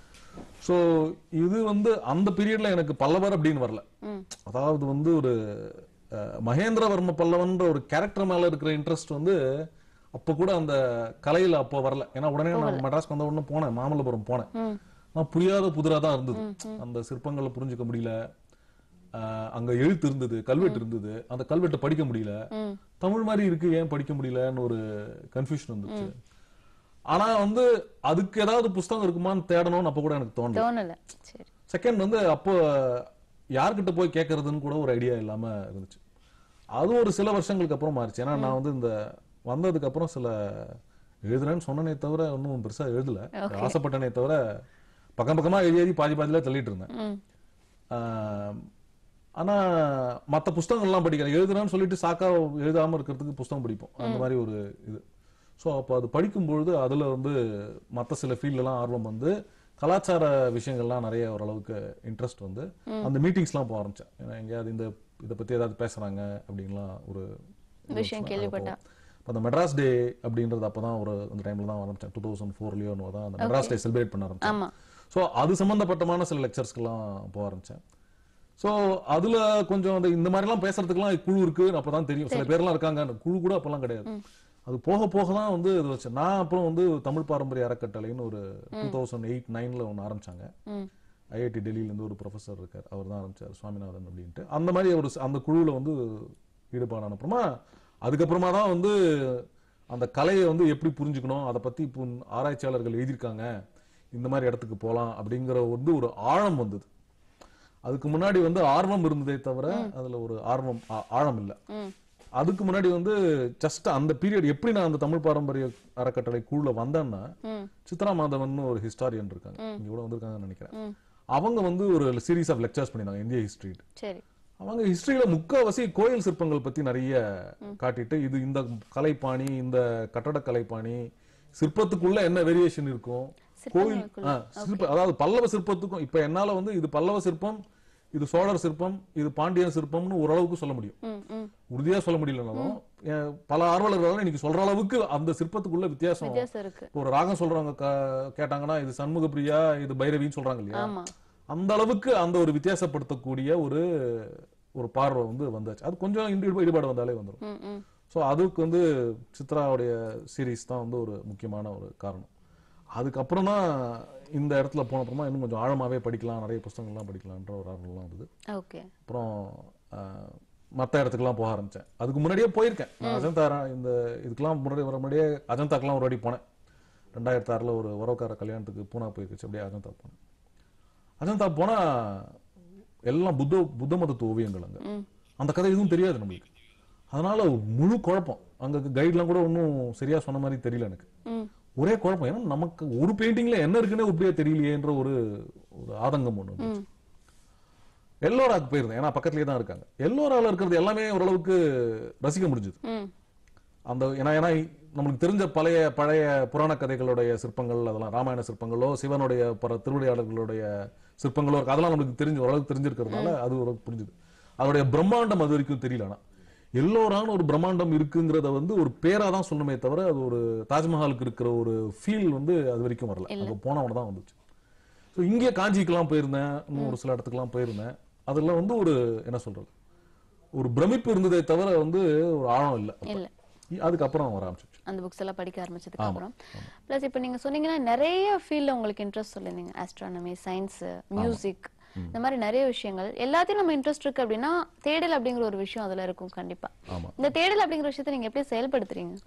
Speaker 9: ஸோ இது வந்து அந்த பீரியட்ல எனக்கு பல்லவர் அப்படின்னு வரல அதாவது வந்து ஒரு அஹ், மகேந்திரவர்ம பல்லவன்ற ஒரு கேரக்டர் மேல இருக்கிற இன்ட்ரெஸ்ட் வந்து அப்போ கூட அந்த கலையில அப்போ வரல ஏன்னா உடனே நான் மெட்ராஸ்க்கு வந்த உடனே போனேன் மாமல்லபுரம் போனேன் நான் புரியாத புதிரா தான் இருந்தது அந்த சிற்பங்களை புரிஞ்சுக்க முடியல அஹ், அங்க எழுத்து இருந்தது கல்வெட்டு இருந்தது அந்த கல்வெட்டை படிக்க முடியல தமிழ் மாதிரி இருக்கு ஏன் படிக்க முடியலன்னு ஒரு கன்ஃபியூஷன் இருந்துச்சு ஆனா வந்து அதுக்கு ஏதாவது புஸ்தகம் இருக்குமான்னு தேடணும்னு அப்ப கூட எனக்கு தோணல
Speaker 1: தோணல சரி
Speaker 9: செகண்ட் வந்து அப்போ யார்கிட்ட போய் கேட்கறதுன்னு கூட ஒரு ஐடியா இல்லாம இருந்துச்சு அது ஒரு சில வருஷங்களுக்கு அப்புறம் மாறிச்சு ஏன்னா நான் வந்து இந்த வந்ததுக்கு அப்புறம் சில எழுதுறேன்னு சொன்னனே தவிர ஒன்றும் பெருசா எழுதல ஆசைப்பட்டனே தவிர பக்கம் பக்கமா எழுதி எழுதி பாதி பாதியில தள்ளிட்டு இருந்தேன்
Speaker 1: ம்
Speaker 9: ஆஹ் ஆனா மத்த புஸ்தகங்கள்லாம் படிக்கிறேன் எழுதுறேன்னு சொல்லிட்டு சாக்கா எழுதாம இருக்கிறதுக்கு புஸ்தகம் படிப்போம் அந்த மாதிரி ஒரு இது ஸோ அப்போ அது படிக்கும்பொழுது அதுல வந்து மத்த சில ஃபீல்ட்லாம் ஆர்வம் வந்து கலாச்சார விஷயங்கள்லாம் நிறைய ஓரளவுக்கு இன்ட்ரெஸ்ட் வந்து அந்த மீட்டிங்ஸ்லாம் போக ஆரம்பிச்சேன் ஏன்னா எங்கேயாவது இந்த இதை பத்தி ஏதாவது பேசுறாங்க அப்படின்லாம் ஒரு
Speaker 1: விஷயம் கேள்விப்பட்டேன்.
Speaker 9: இப்போ அந்த மெட்ராஸ் டே அப்படின்றது அப்பதான் ஒரு அந்த டைம்ல தான் ஆரம்பிச்சேன் டூ தௌசண்ட் ஃபோர்லயோ தான் அந்த மெட்ராஸ் டே செலிப்ரேட் பண்ண ஆரம்பிச்சேன்
Speaker 1: ஆமா
Speaker 9: ஸோ அது சம்பந்தப்பட்டமான சில லெக்சர்ஸ்க்கெல்லாம் போக ஆரம்பிச்சேன் ஸோ அதுல கொஞ்சம் அந்த இந்த மாதிரிலாம் பேசுறதுக்குலாம் குழு இருக்கு அப்பதான் தெரியும் சில பேர்லாம் இருக்காங்க அந்த குழு கூட அப்பெல்லாம் கிடையாது அது போக போக தான் வந்து இது வச்சேன் நான் அப்புறம் வந்து தமிழ் பாரம்பரிய அறக்கட்டளைன்னு ஒரு டூ தௌசண்ட் எயிட் நைன்ல ஒன்று ஆரம்பிச்சாங்க
Speaker 1: ம்
Speaker 9: ஐஐடி டெல்லியில இருந்து ஒரு ப்ரொஃபசர் இருக்கார் அவர் தான் ஆரம்பிச்சார் சுவாமிநாதன் அப்படின்ட்டு அந்த மாதிரி ஒரு அந்த குழுவில் வந்து ஈடுபாடான அப்புறமா அதுக்கப்புறமா தான் வந்து அந்த கலையை வந்து எப்படி புரிஞ்சுக்கணும் அதை பத்தி இப்போ ஆராய்ச்சியாளர்கள் எழுதியிருக்காங்க இந்த மாதிரி இடத்துக்கு போகலாம் அப்படிங்கிற வந்து ஒரு ஆழம் வந்தது அதுக்கு முன்னாடி வந்து ஆர்வம் இருந்ததே தவிர அதுல ஒரு ஆர்வம் ஆ- ஆழம் இல்லை
Speaker 1: ம்
Speaker 9: அதுக்கு முன்னாடி வந்து ஜஸ்ட் அந்த பீரியட் எப்படி நான் அந்த தமிழ் பாரம்பரிய அறக்கட்டளை குழுல வந்தேன்னா
Speaker 1: ம்
Speaker 9: சித்ரா மாதவன் ஒரு ஹிஸ்டாரியன் இருக்காங்க இங்க கூட வந்திருக்காங்கன்னு நினைக்கிறேன்
Speaker 1: ம்
Speaker 9: அவங்க வந்து ஒரு சீரீஸ் ஆஃப் லெக்சர்ஸ் பண்ணிருந்தாங்க இந்திய ஹிஸ்டரி
Speaker 1: சரி
Speaker 9: அவங்க ஹிஸ்டரியில முக்காவாசி கோயில் சிற்பங்கள் பத்தி நிறைய காட்டிட்டு இது இந்த கலைப்பாணி இந்த கட்டட கலைப்பாணி சிற்பத்துக்குள்ள என்ன வேரியேஷன் இருக்கும் கோயில்
Speaker 1: சிற்பங்களுக்குள்ள.
Speaker 9: ஆ, சிற்ப அதாவது பல்லவ சிற்பத்துக்கும் இப்ப என்னால வந்து இது பல்லவ சிற்பம் இது சோழர் சிற்பம் இது பாண்டியன் சிற்பம்னு ஓரளவுக்கு சொல்ல முடியும்
Speaker 1: ம் ம்
Speaker 9: உறுதியா சொல்ல முடியலனாலும் என் பல ஆர்வலர்கள் இன்னைக்கு சொல்ற அளவுக்கு அந்த சிற்பத்துக்குள்ள வித்தியாசம்
Speaker 1: வித்தியாசம் இருக்கு
Speaker 9: இப்போ ஒரு ராகம் சொல்றவங்க க- கேட்டாங்கன்னா இது சண்முக பிரியா இது பைரவின்னு சொல்றாங்க இல்லையா
Speaker 1: ஆமா
Speaker 9: அந்த அளவுக்கு அந்த ஒரு வித்தியாசப்படுத்தக்கூடிய ஒரு ஒரு பார்வை வந்து வந்தாச்சு அது கொஞ்சம் ஈடு- ஈடுபாடு வந்தாலே வந்துடும்
Speaker 1: ம் ம்
Speaker 9: ஸோ அதுக்கு வந்து சித்ராவுடைய சீரீஸ் தான் வந்து ஒரு முக்கியமான ஒரு காரணம் அதுக்கப்புறம் தான் இந்த இடத்துல போன அப்புறமா இன்னும் கொஞ்சம் ஆழமாவே படிக்கலாம் நிறைய புஸ்தகங்கள்லாம் படிக்கலான்ற ஒரு ஆர்வம்லாம் வந்தது
Speaker 1: ஓகே
Speaker 9: அப்புறம் மற்ற இடத்துக்குலாம் போக ஆரம்பிச்சேன் அதுக்கு முன்னாடியே போயிருக்கேன் நான் அஜந்தா ரா- இந்த இதுக்கெல்லாம் முன்னாடி வர முன்னாடியே அஜந்தாக்கெல்லாம் ஒரு வாட்டி போனேன் ரெண்டாயிரத்தி ஆறுல ஒரு உறவுக்கார கல்யாணத்துக்கு பூனா போயிருக்குச்சு அப்படியே அஜந்தா போனேன் அஜந்தா போனா எல்லாம் புத்த புத்த மதத்து ஓவியங்கள் அங்க அந்த கதை எதுவும் தெரியாது நம்மளுக்கு அதனால முழு குழப்பம் அங்க கைட்லாம் கூட ஒன்றும் சரியா சொன்ன மாதிரி தெரியல எனக்கு
Speaker 1: ம்
Speaker 9: ஒரே குழப்பம் ஏன்னா நமக்கு ஒரு பெயிண்டிங்ல என்ன இருக்குன்னே உப்படியே தெரியலையேன்ற ஒரு ஒரு ஆதங்கம் ஒண்ணு இருந்துச்சு. எல்லோராக்கு போயிருந்தேன் ஏன்னா பக்கத்துலயே தான் இருக்காங்க எல்லோரால இருக்கிறது எல்லாமே ஓரளவுக்கு ரசிக்க முடிஞ்சது
Speaker 1: ம்
Speaker 9: அந்த ஏன்னா ஏன்னா நம்மளுக்கு தெரிஞ்ச பழைய பழைய புராண கதைகளுடைய சிற்பங்கள் அதெல்லாம் ராமாயண சிற்பங்களோ சிவனுடைய பல திருவிளையாடல்களுடைய சிற்பங்களோ இருக்கு அதெல்லாம் நம்மளுக்கு தெரிஞ்சு ஓரளவுக்கு தெரிஞ்சிருக்கிறதுனால அது ஓரளவுக்கு புரிஞ்சுது அதோடைய பிரம்மாண்டம் அது வரைக்கும் தெரியல ஆனா எல்லோரான ஒரு பிரம்மாண்டம் இருக்குங்கிறத வந்து ஒரு பேரா தான் சொல்லணுமே தவிர அது ஒரு தாஜ்மஹாலுக்கு இருக்கிற ஒரு ஃபீல் வந்து அது வரைக்கும் வரல அங்க போனவன தான் வந்துச்சு ஸோ இங்கே காஞ்சிக்கெல்லாம் போயிருந்தேன் இன்னும் ஒரு சில இடத்துக்குலாம் போயிருந்தேன் அதெல்லாம் வந்து ஒரு என்ன சொல்றது ஒரு பிரமிப்பு இருந்ததே தவிர வந்து ஒரு ஆழம் இல்லை
Speaker 1: இல்ல
Speaker 9: அதுக்கப்புறம் வர ஆரம்பிச்சிச்சு
Speaker 1: அந்த புக்ஸ் எல்லாம் படிக்க ஆரம்பிச்சதுக்கு அப்புறம் ப்ளஸ் இப்போ நீங்க சொன்னீங்கன்னா நிறைய ஃபீல்ட்ல உங்களுக்கு இன்ட்ரெஸ்ட் சொல்லியிருந்தீங்க ஆஸ்ட்ரானமி சயின்ஸ் மியூசிக் இந்த மாதிரி நிறைய விஷயங்கள் எல்லாத்தையும் நம்ம இன்ட்ரெஸ்ட் இருக்கு அப்படின்னா தேடல் அப்படிங்கிற ஒரு விஷயம் அதுல இருக்கும் கண்டிப்பா
Speaker 9: ஆமா
Speaker 1: இந்த தேடல் அப்படிங்கிற விஷயத்தை நீங்க எப்படி செயல்படுத்துறீங்க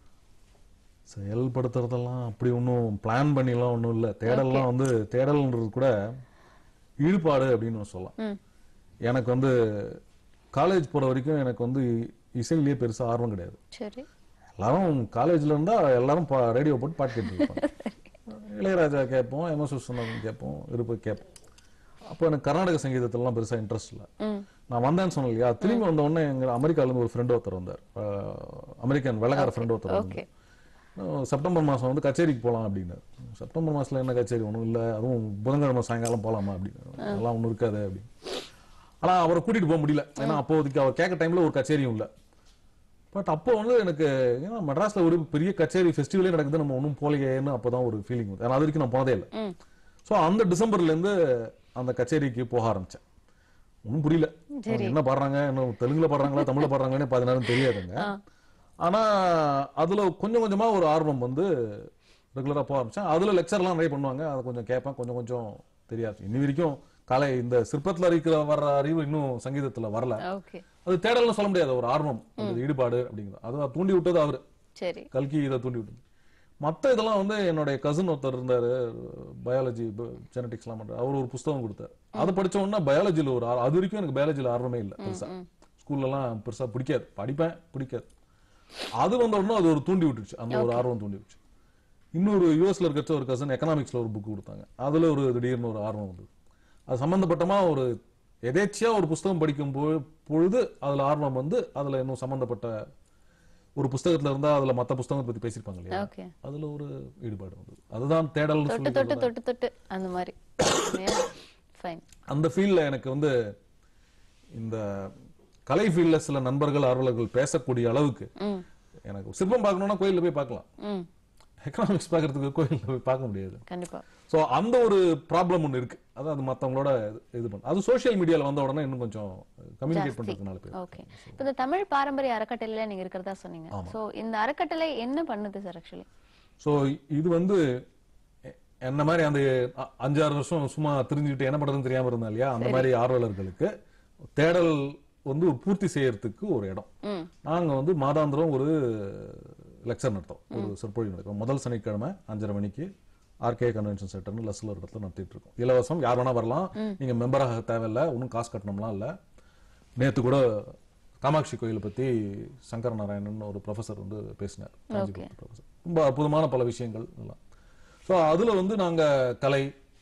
Speaker 9: செயல்படுத்துறதெல்லாம் அப்படி ஒன்றும் பிளான் பண்ணிலாம் ஒன்றும் இல்லை தேடல்லாம் வந்து தேடல்ன்றது கூட ஈடுபாடு அப்படின்னு ஒண்ணு சொல்லலாம்
Speaker 1: ம்
Speaker 9: எனக்கு வந்து காலேஜ் போற வரைக்கும் எனக்கு வந்து இசையிலேயே பெருசா ஆர்வம் கிடையாது
Speaker 1: சரி
Speaker 9: எல்லாரும் காலேஜ்ல இருந்தா எல்லாரும் ரேடியோ போட்டு பாட்டு கேட்டுருப்பாங்க இளையராஜா கேட்போம் எம் எஸ் விஸ்வநாதன் கேட்போம் இருப்பு கேட்போம் அப்போ எனக்கு கர்நாடக சங்கீதத்திலலாம் பெருசா இன்ட்ரெஸ்ட் இல்லை
Speaker 1: ம்
Speaker 9: நான் வந்தேன்னு சொன்னேன் இல்லையா திரும்பி வந்த உடனே எங்க அமெரிக்கால இருந்து ஒரு ஃப்ரெண்ட் ஒருத்தர் வந்தார் அஹ் அமெரிக்கன் வெள்ளக்கார ஃப்ரெண்ட் ஒருத்தர்
Speaker 1: ஓகே
Speaker 9: வந்தார் அஹ் செப்டம்பர் மாசம் வந்து கச்சேரிக்கு போலாம் அப்படின்னாரு செப்டம்பர் மாசத்துல என்ன கச்சேரி ஒன்றும் இல்லை அதுவும் புதன்கிழமை சாயங்காலம் போலாமா அப்படின்னு அதெல்லாம் ஒன்றும் இருக்காது அப்படின்னு ஆனா அவரை கூட்டிட்டு போக முடியல ஏன்னா அப்போதைக்கு அவர் கேட்க டைம்ல ஒரு கச்சேரியும் இல்லை பட் அப்போ வந்து எனக்கு ஏன்னா மெட்ராஸ்ல ஒரு பெரிய கச்சேரி ஃபெஸ்டிவலே நடக்குது நம்ம ஒன்றும் போலையேன்னு அப்பதான் ஒரு ஃபீலிங் வந்து ஏன்னா அது வரைக்கும் நான் போனதே இல்லை
Speaker 1: ம்
Speaker 9: ஸோ அந்த டிசம்பர்ல இருந்து அந்த கச்சேரிக்கு போக ஆரம்பிச்சேன் ஒன்றும் புரியல அவங்க என்ன பாடுறாங்க என்ன தெலுங்குல பாடுறாங்களா தமிழ்ல பாடுறாங்கன்னு பதினாறும் தெரியாதுங்க ஆனா அதுல கொஞ்சம் கொஞ்சமா ஒரு ஆர்வம் வந்து ரெகுலரா போக ஆரம்பிச்சேன் அதுல லெக்சர்லாம் நிறைய பண்ணுவாங்க அதை கொஞ்சம் கேட்பேன் கொஞ்சம் கொஞ்சம் தெரியாது இன்னி வரைக்கும் கலை இந்த சிற்பத்துல இருக்கிற வர்ற அறிவு இன்னும் சங்கீதத்துல வரல
Speaker 1: ஓகே
Speaker 9: அது தேடல்னு சொல்ல முடியாது ஒரு ஆர்வம் அந்த ஈடுபாடு அப்படிங்கிறது அதை தூண்டி விட்டது அவரு
Speaker 1: சரி
Speaker 9: கல்கி இதை தூண்டி விட்டது மத்த இதெல்லாம் வந்து என்னுடைய கசின் ஒருத்தர் இருந்தாரு பயாலஜி ஜெனடிக்ஸ்லாம் பண்றாரு அவர் ஒரு புஸ்தகம் கொடுத்தாரு அதை படிச்ச உடனே பயாலஜில ஒரு ஆர்- அது வரைக்கும் எனக்கு பயாலஜில ஆர்வமே இல்லை பெருசா ஸ்கூல்ல எல்லாம் பெருசா பிடிக்காது படிப்பேன் பிடிக்காது அது வந்த உடனே அது ஒரு தூண்டி விட்டுருச்சு அந்த ஒரு ஆர்வம் தூண்டி விட்டுச்சு இன்னொரு யூஎஸ்ல இருக்கிற ஒரு கசன் எக்கனாமிக்ஸ்ல ஒரு புக் கொடுத்தாங்க அதுல ஒரு திடீர்னு ஒரு ஆர்வம் வந்தது அது சம்பந்தப்பட்டமா ஒரு எதேச்சியா ஒரு புஸ்தகம் படிக்கும் பொ- பொழுது அதுல ஆர்வம் வந்து அதுல இன்னும் சம்பந்தப்பட்ட ஒரு புஸ்தகத்துல இருந்தா அதுல மத்த புஸ்தகத்தை பத்தி பேசியிருப்பாங்க இல்லையா
Speaker 1: ஓகே
Speaker 9: அதுல ஒரு ஈடுபாடு வந்தது அதுதான் தேடல்னு
Speaker 1: தொட்டு
Speaker 9: சொல்லி
Speaker 1: தொட்டு தொட்டு தொட்டு அந்த மாதிரி ஃபைன்
Speaker 9: அந்த ஃபீல்ட்ல எனக்கு வந்து இந்த கலை ஃபீல்ட்ல சில நண்பர்கள் ஆர்வலர்கள் பேசக்கூடிய அளவுக்கு
Speaker 1: ம்
Speaker 9: எனக்கு சிற்பம் பார்க்கணும்னா கோயில்ல போய் பார்க்கலாம்
Speaker 1: ம்
Speaker 9: எக்கனாமிக்ஸ் பார்க்கறதுக்கு கோயில்ல போய் பார்க்க முடியாது
Speaker 1: கண்டிப்பா
Speaker 9: சோ அந்த ஒரு ப்ராப்ளம் ஒன்று இருக்கு அது அது மத்தவங்களோட இது- இது பண்ணு அது சோஷியல் மீடியால வந்த உடனே இன்னும் கொஞ்சம் கம்யூனிகேட் பண்றதுனால பேர்
Speaker 1: ஓகே இப்போ இந்த தமிழ் பாரம்பரிய அறக்கட்டளையில நீங்க இருக்கிறதா சொன்னீங்க சோ இந்த அறக்கட்டளை என்ன பண்ணுது சார் ஆக்சுவலி
Speaker 9: சோ இது வந்து எ- என்ன மாதிரி அந்த அ- அஞ்சாறு வருஷம் சும்மா தெரிஞ்சுக்கிட்டு என்ன பண்றதுன்னு தெரியாம இருந்தா இல்லையா அந்த மாதிரி ஆர்வலர்களுக்கு தேடல் வந்து ஒரு பூர்த்தி செய்யறதுக்கு ஒரு இடம்
Speaker 1: ம்
Speaker 9: நாங்க வந்து மாதாந்திரம் ஒரு லெக்சர் நடத்தோம் ஒரு சொற்பொழி நடக்கும் முதல் சனிக்கிழமை அஞ்சரை மணிக்கு ஆர்கே கன்வென்ஷன் சென்டர்னு லெஸ்ல ஒரு இடத்துல நடத்திட்டு இருக்கோம் இலவசம் யார் வேணா வரலாம் நீங்க மெம்பராக தேவையில்ல ஒன்றும் காசு கட்டணம்லாம் இல்ல நேத்து கூட காமாட்சி கோயிலை பத்தி சங்கர நாராயணன் ஒரு ப்ரொஃபசர் வந்து பேசினார் காஞ்சிபுரம் ப்ரொஃபசர் ரொம்ப அற்புதமான பல விஷயங்கள் எல்லாம் ஸோ அதுல வந்து நாங்க கலை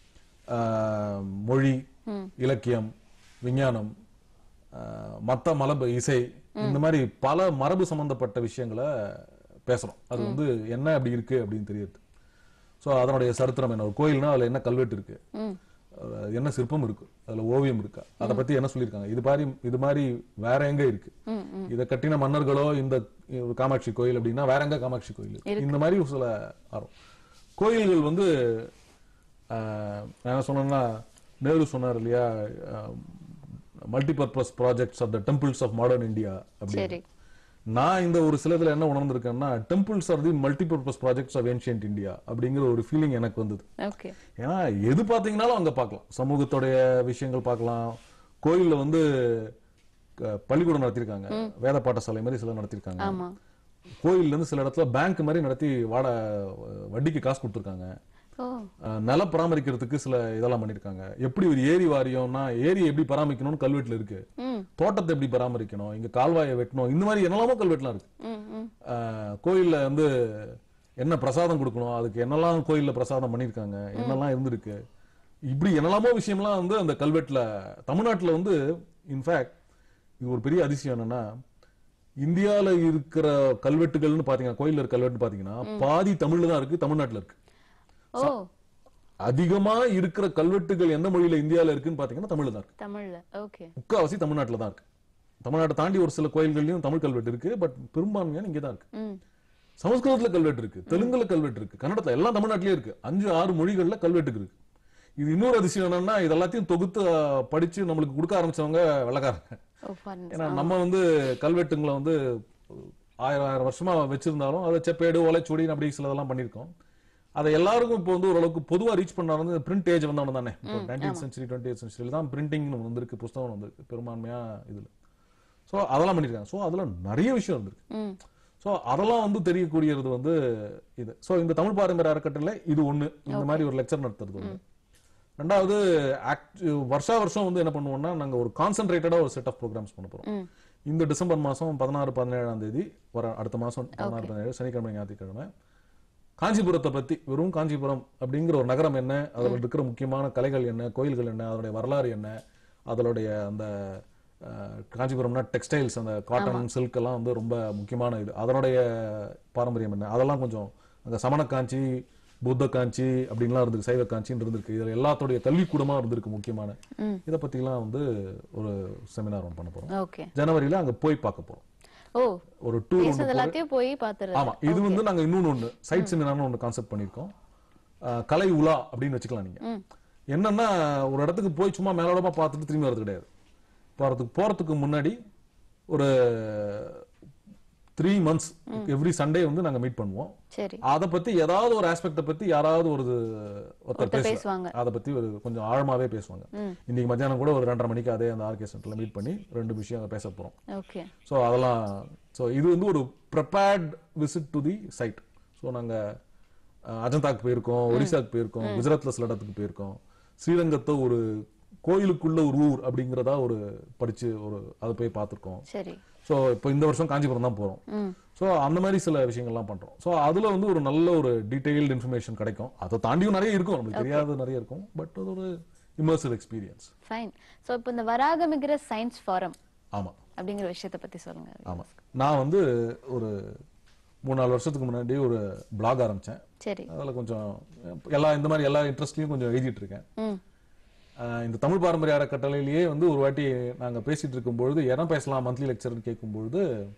Speaker 9: ஆஹ், மொழி இலக்கியம் விஞ்ஞானம் ஆஹ், மத்த மரபு இசை இந்த மாதிரி பல மரபு சம்பந்தப்பட்ட விஷயங்களை பேசுறோம் அது வந்து என்ன அப்படி இருக்கு அப்படின்னு தெரியுது ஸோ அதனுடைய சரித்திரம் என்ன ஒரு கோயில்னா அதுல என்ன கல்வெட்டு இருக்கு அஹ் என்ன சிற்பம் இருக்கு அதுல ஓவியம் இருக்கா அதை பத்தி என்ன சொல்லியிருக்காங்க இது மாதிரி இது மாதிரி வேற எங்க இருக்கு இதை கட்டின மன்னர்களோ இந்த ஒரு காமாட்சி கோயில் அப்படின்னா வேற எங்க காமாட்சி கோயில் இருக்கு? இந்த மாதிரி சில ஆர்வம் கோயில்கள் வந்து ஆஹ், நான் என்ன சொன்னேன்னா நேரு சொன்னார் இல்லையா multipurpose projects of the temples of modern India
Speaker 1: சரி
Speaker 9: அப்படின்னு நான் இந்த ஒரு சிலதுல என்ன உணர்ந்திருக்கேன்னா temples are the multipurpose projects of ancient India அப்படிங்கிற ஒரு ஃபீலிங் எனக்கு வந்தது
Speaker 1: ஓகே
Speaker 9: ஏன்னா எது பாத்தீங்கன்னாலும் அங்க பார்க்கலாம் சமூகத்துடைய விஷயங்கள் பார்க்கலாம் கோயில்ல வந்து க- பள்ளிக்கூடம் நடத்திருக்காங்க வேத பாடசாலை மாதிரி சில நடத்திருக்காங்க
Speaker 1: ஆமா
Speaker 9: கோயில்ல இருந்து சில இடத்துல பேங்க் மாதிரி நடத்தி வாட வட்டிக்கு காசு கொடுத்துருக்காங்க
Speaker 1: ஓ
Speaker 9: அஹ், நிலம் பராமரிக்கிறதுக்கு சில இதெல்லாம் பண்ணிருக்காங்க எப்படி ஒரு ஏரி வாரியம்னா ஏரி எப்படி பராமரிக்கணும்னு கல்வெட்டுல இருக்கு
Speaker 1: ம்
Speaker 9: தோட்டத்தை எப்படி பராமரிக்கணும் இங்க கால்வாயை வெட்டணும் இந்த மாதிரி என்னெல்லாமோ கல்வெட்டுலாம் இருக்கு
Speaker 1: ம் ம்
Speaker 9: ஆஹ் கோயில்ல வந்து என்ன பிரசாதம் கொடுக்கணும் அதுக்கு என்னெல்லாம் கோயில்ல பிரசாதம் பண்ணிருக்காங்க என்னெல்லாம் இருந்திருக்கு இப்படி என்னெல்லாமோ விஷயம்லாம் வந்து அந்த கல்வெட்டுல தமிழ்நாட்டுல வந்து இன்ஃபேக்ட் இது ஒரு பெரிய அதிசயம் என்னன்னா இந்தியால இருக்கிற கல்வெட்டுகள்னு பாத்தீங்கன்னா கோயில்ல இருக்க கல்வெட்டு பாத்தீங்கன்னா பாதி தமிழ்ல தான் இருக்கு தமிழ்நாட்டுல இருக்கு
Speaker 1: ஓ
Speaker 9: அதிகமா இருக்கிற கல்வெட்டுகள் எந்த மொழியில இந்தியால இருக்குன்னு பாத்தீங்கன்னா தமிழ்ல தான் இருக்கு
Speaker 1: தமிழ்ல ஓகே
Speaker 9: முக்காவாசி தமிழ்நாட்டுல தான் இருக்கு தமிழ்நாட்டை தாண்டி ஒரு சில கோயில்கள்லயும் தமிழ் கல்வெட்டு இருக்கு பட் பெரும்பான்மையான இங்கே தான் இருக்கு
Speaker 1: ம்
Speaker 9: சமஸ்கிருதத்துல கல்வெட்டு இருக்கு தெலுங்குல கல்வெட்டு இருக்கு கன்னடத்துல எல்லாம் தமிழ்நாட்டிலே இருக்கு அஞ்சு ஆறு மொழிகள்ல கல்வெட்டு இருக்கு இது இன்னொரு அதிசயம் என்னன்னா இது எல்லாத்தையும் தொகுத்து அஹ், படிச்சு நம்மளுக்கு கொடுக்க ஆரம்பிச்சவங்க வெள்ளக்காரங்க
Speaker 1: ஓ ஃபாரின்
Speaker 9: ஏன்னா நம்ம வந்து கல்வெட்டுங்களை வந்து ஆயிரம் ஆயிரம் வருஷமா வச்சிருந்தாலும் அதை செப்பேடு ஓலைச்சுவடி அப்படி சிலதெல்லாம் பண்ணியிருக்கோம் அதை எல்லாருக்கும் இப்போ வந்து ஓரளவுக்கு பொதுவா ரீச் பண்ணா வந்து பிரிண்ட் ஏஜ் வந்தவன தானே இப்போ நைன்டீன் சென்ச்சுரி டுவெண்ட்டி சென்ச்சுரியில் தான் பிரிண்டிங் வந்திருக்கு புஸ்தகம் வந்திருக்கு பெரும்பான்மையா இதுல ஸோ அதெல்லாம் பண்ணியிருக்காங்க ஸோ அதுல நிறைய விஷயம் இருந்திருக்கு
Speaker 1: ம்
Speaker 9: ஸோ அதெல்லாம் வந்து தெரியக்கூடியது வந்து இது ஸோ இந்த தமிழ் பாரம்பரிய அறக்கட்டளை இது ஒண்ணு இந்த மாதிரி ஒரு லெக்சர் நடத்துறது ஒண்ணு ரெண்டாவது ஆக்ட் வருஷா வருஷம் வந்து என்ன பண்ணுவோம்னா நாங்க ஒரு கான்சென்ட்ரேட்டடா ஒரு செட் ஆஃப் ப்ரோக்ராம்ஸ் பண்ண போறோம்
Speaker 1: ம்
Speaker 9: இந்த டிசம்பர் மாசம் பதினாறு பதினேழாம் தேதி வர அடுத்த மாசம் பதினாறு பதினேழு சனிக்கிழமை ஞாயிற்றுக்கிழமை காஞ்சிபுரத்தை பத்தி வெறும் காஞ்சிபுரம் அப்படிங்கிற ஒரு நகரம் என்ன அதில் இருக்கிற முக்கியமான கலைகள் என்ன கோயில்கள் என்ன அதனுடைய வரலாறு என்ன அதனுடைய அந்த அஹ், காஞ்சிபுரம்னா டெக்ஸ்டைல்ஸ் அந்த காட்டன் சில்க் எல்லாம் வந்து ரொம்ப முக்கியமான இது அதனுடைய பாரம்பரியம் என்ன அதெல்லாம் கொஞ்சம் அங்க சமண காஞ்சி புத்த காஞ்சி அப்படின்லாம் இருந்திருக்கு சைவ காஞ்சின்னு இருந்திருக்கு இதுல எல்லாத்தோடைய கல்விக்கூடமா இருந்திருக்கு முக்கியமான இதை பத்திலாம் வந்து ஒரு செமினார் ஒன்று பண்ண போறோம்
Speaker 1: ஓகே
Speaker 9: ஜனவரியில அங்க போய் பார்க்க போறோம்
Speaker 1: ஓ
Speaker 9: ஒரு டூர்
Speaker 1: பேசுறது எல்லாத்தையும் போய் பாத்துறது
Speaker 9: ஆமா இது வந்து நாங்க இன்னொன்னு ஒண்ணு சைட் செமினார்னு ஒண்ணு கான்செப்ட் பண்ணிருக்கோம் அஹ், கலை உலா அப்படின்னு வச்சுக்கலாம் நீங்க என்னன்னா ஒரு இடத்துக்கு போய் சும்மா மேலோடமா பார்த்துட்டு திரும்பி வரது கிடையாது போறதுக்கு போறதுக்கு முன்னாடி ஒரு த்ரீ மந்த்ஸ் எவ்ரி சண்டே வந்து நாங்க மீட் பண்ணுவோம்
Speaker 1: சரி
Speaker 9: அத பத்தி ஏதாவது ஒரு ஆஸ்பெக்ட பத்தி யாராவது ஒரு ஒருத்தர்
Speaker 1: ஒருத்தர்
Speaker 9: பேசுவாங்க
Speaker 1: பேசுவாங்க.
Speaker 9: அத பத்தி ஒரு கொஞ்சம் ஆழமாவே பேசுவாங்க இன்னைக்கு மத்தியானம் கூட ஒரு ரெண்டரை மணிக்கு அதே அந்த ஆர்கே சென்டர்ல மீட் பண்ணி ரெண்டு விஷயம் பேச போறோம்
Speaker 1: ஓகே
Speaker 9: ஸோ அதெல்லாம் ஸோ இது வந்து ஒரு prepared visit to the site so நாங்கள் அஜந்தாக்கு போயிருக்கோம் ஒரிசாக்கு போயிருக்கோம் குஜராத்ல சில இடத்துக்கு போயிருக்கோம் ஸ்ரீரங்கத்தை ஒரு கோயிலுக்குள்ள ஒரு ஊர் அப்படிங்கிறதா ஒரு படிச்சு ஒரு அதை போய் பார்த்துருக்கோம்
Speaker 1: சரி
Speaker 9: ஸோ இப்போ இந்த வருஷம் காஞ்சிபுரம் தான் போகிறோம் ஸோ அந்த மாதிரி சில விஷயங்கள்லாம் பண்றோம் ஸோ அதுல வந்து ஒரு நல்ல ஒரு டீடைல்டு இன்ஃபர்மேஷன் கிடைக்கும் அதை தாண்டியும் நிறைய இருக்கும் நம்மளுக்கு தெரியாத நிறைய இருக்கும் பட் அது ஒரு இமர்சிவ் எக்ஸ்பீரியன்ஸ்
Speaker 1: ஃபைன் சோ இப்போ இந்த வராகமிகிற சயின்ஸ் ஃபாரம்
Speaker 9: ஆமா
Speaker 1: அப்படிங்கிற விஷயத்தை பத்தி சொல்லுங்க
Speaker 9: ஆமா நான் வந்து ஒரு மூணு நாலு வருஷத்துக்கு முன்னாடி ஒரு பிளாக் ஆரம்பிச்சேன்
Speaker 1: சரி
Speaker 9: அதில் கொஞ்சம் எல்லா இந்த மாதிரி எல்லா இன்ட்ரெஸ்ட்லையும் கொஞ்சம் எழுதிட்டு இருக்கேன்
Speaker 1: ம்
Speaker 9: ஆஹ் இந்த தமிழ் பாரம்பரிய அறக்கட்டளையிலேயே வந்து ஒரு வாட்டி நாங்க பேசிட்டு இருக்கும்பொழுது என்ன பேசலாம் மந்த்லி லெக்சர்னு கேட்கும்பொழுது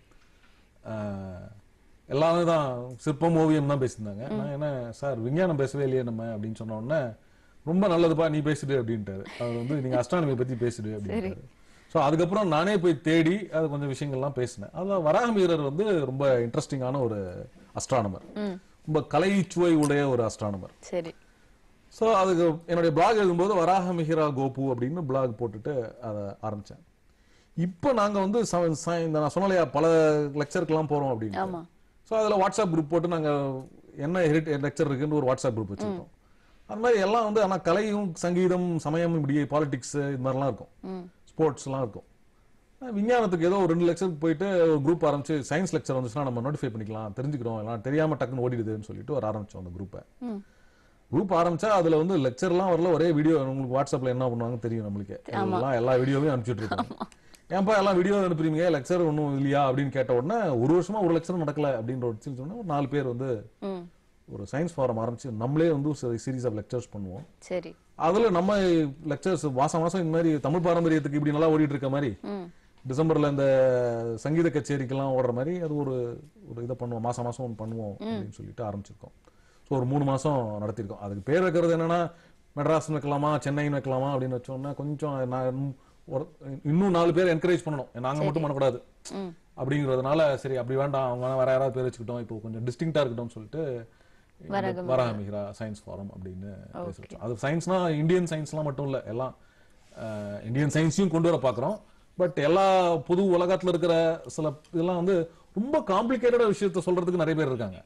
Speaker 9: ஆஹ் எல்லாமே தான் சிற்பம் ஓவியம் தான் பேசியிருந்தாங்க நான் என்ன சார் விஞ்ஞானம் பேசவே இல்லையே நம்ம அப்படின்னு சொன்ன உடனே ரொம்ப நல்லதுப்பா நீ பேசிடு அப்படின்ட்டாரு அவர் வந்து நீங்க அஸ்ட்ரானமி பத்தி பேசிடு அப்படின்ட்டாரு ஸோ அதுக்கப்புறம் நானே போய் தேடி அது கொஞ்சம் விஷயங்கள்லாம் பேசினேன் அதில் வராகமீரர் வந்து ரொம்ப இன்ட்ரெஸ்டிங்கான ஒரு அஸ்ட்ரானமர் ரொம்ப கலைச்சுவை உடைய ஒரு அஸ்ட்ரானமர்
Speaker 1: சரி
Speaker 9: ஸோ அதுக்கு என்னுடைய பிளாக் எழுதும்போது வராக மிஹிரா கோபு அப்படின்னு பிளாக் போட்டுட்டு அதை ஆரம்பிச்சேன் இப்போ நாங்க வந்து ச- ச- இந்த நான் சொன்னலையா பல லெக்சருக்கெல்லாம் போறோம் அப்படின்னு
Speaker 1: ஆமா
Speaker 9: ஸோ அதில் வாட்ஸ்அப் குரூப் போட்டு நாங்க என்ன ஹெரிட் லெக்சர் இருக்குன்னு ஒரு வாட்ஸ்அப் குரூப் வச்சிருக்கோம் அந்த மாதிரி எல்லாம் வந்து ஆனா கலையும் சங்கீதம் சமயம் இப்படி பாலிடிக்ஸ் இது மாதிரிலாம் இருக்கும் ஸ்போர்ட்ஸ்லாம் இருக்கும் ஆனா, விஞ்ஞானத்துக்கு ஏதோ ஒரு ரெண்டு லெக்சருக்கு போயிட்டு ஒரு குரூப் ஆரம்பிச்சு சயின்ஸ் லெக்சர் வந்துச்சுன்னா நம்ம நோட்டிஃபை பண்ணிக்கலாம் தெரிஞ்சுக்கிறோம் எல்லாம் தெரியாம டக்குன்னு ஓடிடுதுன்னு சொல்லிட்டு ஒரு ஆரம்பிச்சோம் அந்த குரூப்பை குரூப் ஆரம்பிச்சா அதுல வந்து லெக்சர்லாம் வரல ஒரே வீடியோ உங்களுக்கு வாட்ஸ்அப்ல என்ன பண்ணுவாங்கன்னு தெரியும் நம்மளுக்கு எல்லாம் எல்லா வீடியோவையும் அனுப்பிச்சுட்டு இருக்காங்க ஏன்பா எல்லாம் வீடியோ அனுப்புறீங்க லெக்சர் ஒன்றும் இல்லையா அப்படின்னு கேட்ட உடனே ஒரு வருஷமா ஒரு லெக்சர் நடக்கல அப்படின்ற ஒரு சின்ன சொன்னா ஒரு நாலு பேர் வந்து
Speaker 1: ம்
Speaker 9: ஒரு சயின்ஸ் ஃபாரம் ஆரம்பிச்சு நம்மளே வந்து சீரீஸ் ஆஃப் லெக்சர்ஸ் பண்ணுவோம்
Speaker 1: சரி
Speaker 9: அதுல நம்ம லெக்சர்ஸ் மாசம் மாசம் இந்த மாதிரி தமிழ் பாரம்பரியத்துக்கு இப்படி நல்லா ஓடிட்டு இருக்க மாதிரி
Speaker 1: ம்
Speaker 9: டிசம்பர்ல இந்த சங்கீத கச்சேரிக்கெல்லாம் ஓடுற மாதிரி அது ஒரு ஒரு இதை பண்ணுவோம் மாசம் மாசம் ஒன்று பண்ணுவோம் அப்படின்னு சொல்லிட்டு ஆரம்பிச்சிருக்கோம் ஸோ ஒரு மூணு மாசம் நடத்திருக்கோம் அதுக்கு பேர் வைக்கிறது என்னன்னா மெட்ராஸ்னு வைக்கலாமா சென்னைன்னு வைக்கலாமா அப்படின்னு வச்சோம்னா கொஞ்சம் நான் இன்னும் ஒரு- இன்னும் நாலு பேர் என்கரேஜ் பண்ணணும் நாங்க மட்டும் பண்ணக்கூடாது
Speaker 1: ம்
Speaker 9: அப்படிங்கிறதுனால சரி அப்படி வேண்டாம் அவங்க வேணா வேற யாராவது பேர் வச்சுக்கிட்டோம் இப்போ கொஞ்சம் டிஸ்டிங்டா இருக்கட்டும்னு சொல்லிட்டு
Speaker 1: வரகமிகிரா.
Speaker 9: வராமிகிரா சயின்ஸ் ஃபாரம் அப்படின்னு பேச வச்சோம் அது சயின்ஸ்னா இந்தியன் சயின்ஸ்லாம் மட்டும் இல்ல எல்லாம் அஹ், இந்தியன் சயின்ஸையும் கொண்டு வர பார்க்குறோம் பட் எல்லா பொது உலகத்துல இருக்கிற சில இதெல்லாம் வந்து ரொம்ப காம்ப்ளிகேட்டடா விஷயத்த சொல்றதுக்கு நிறைய பேர் இருக்காங்க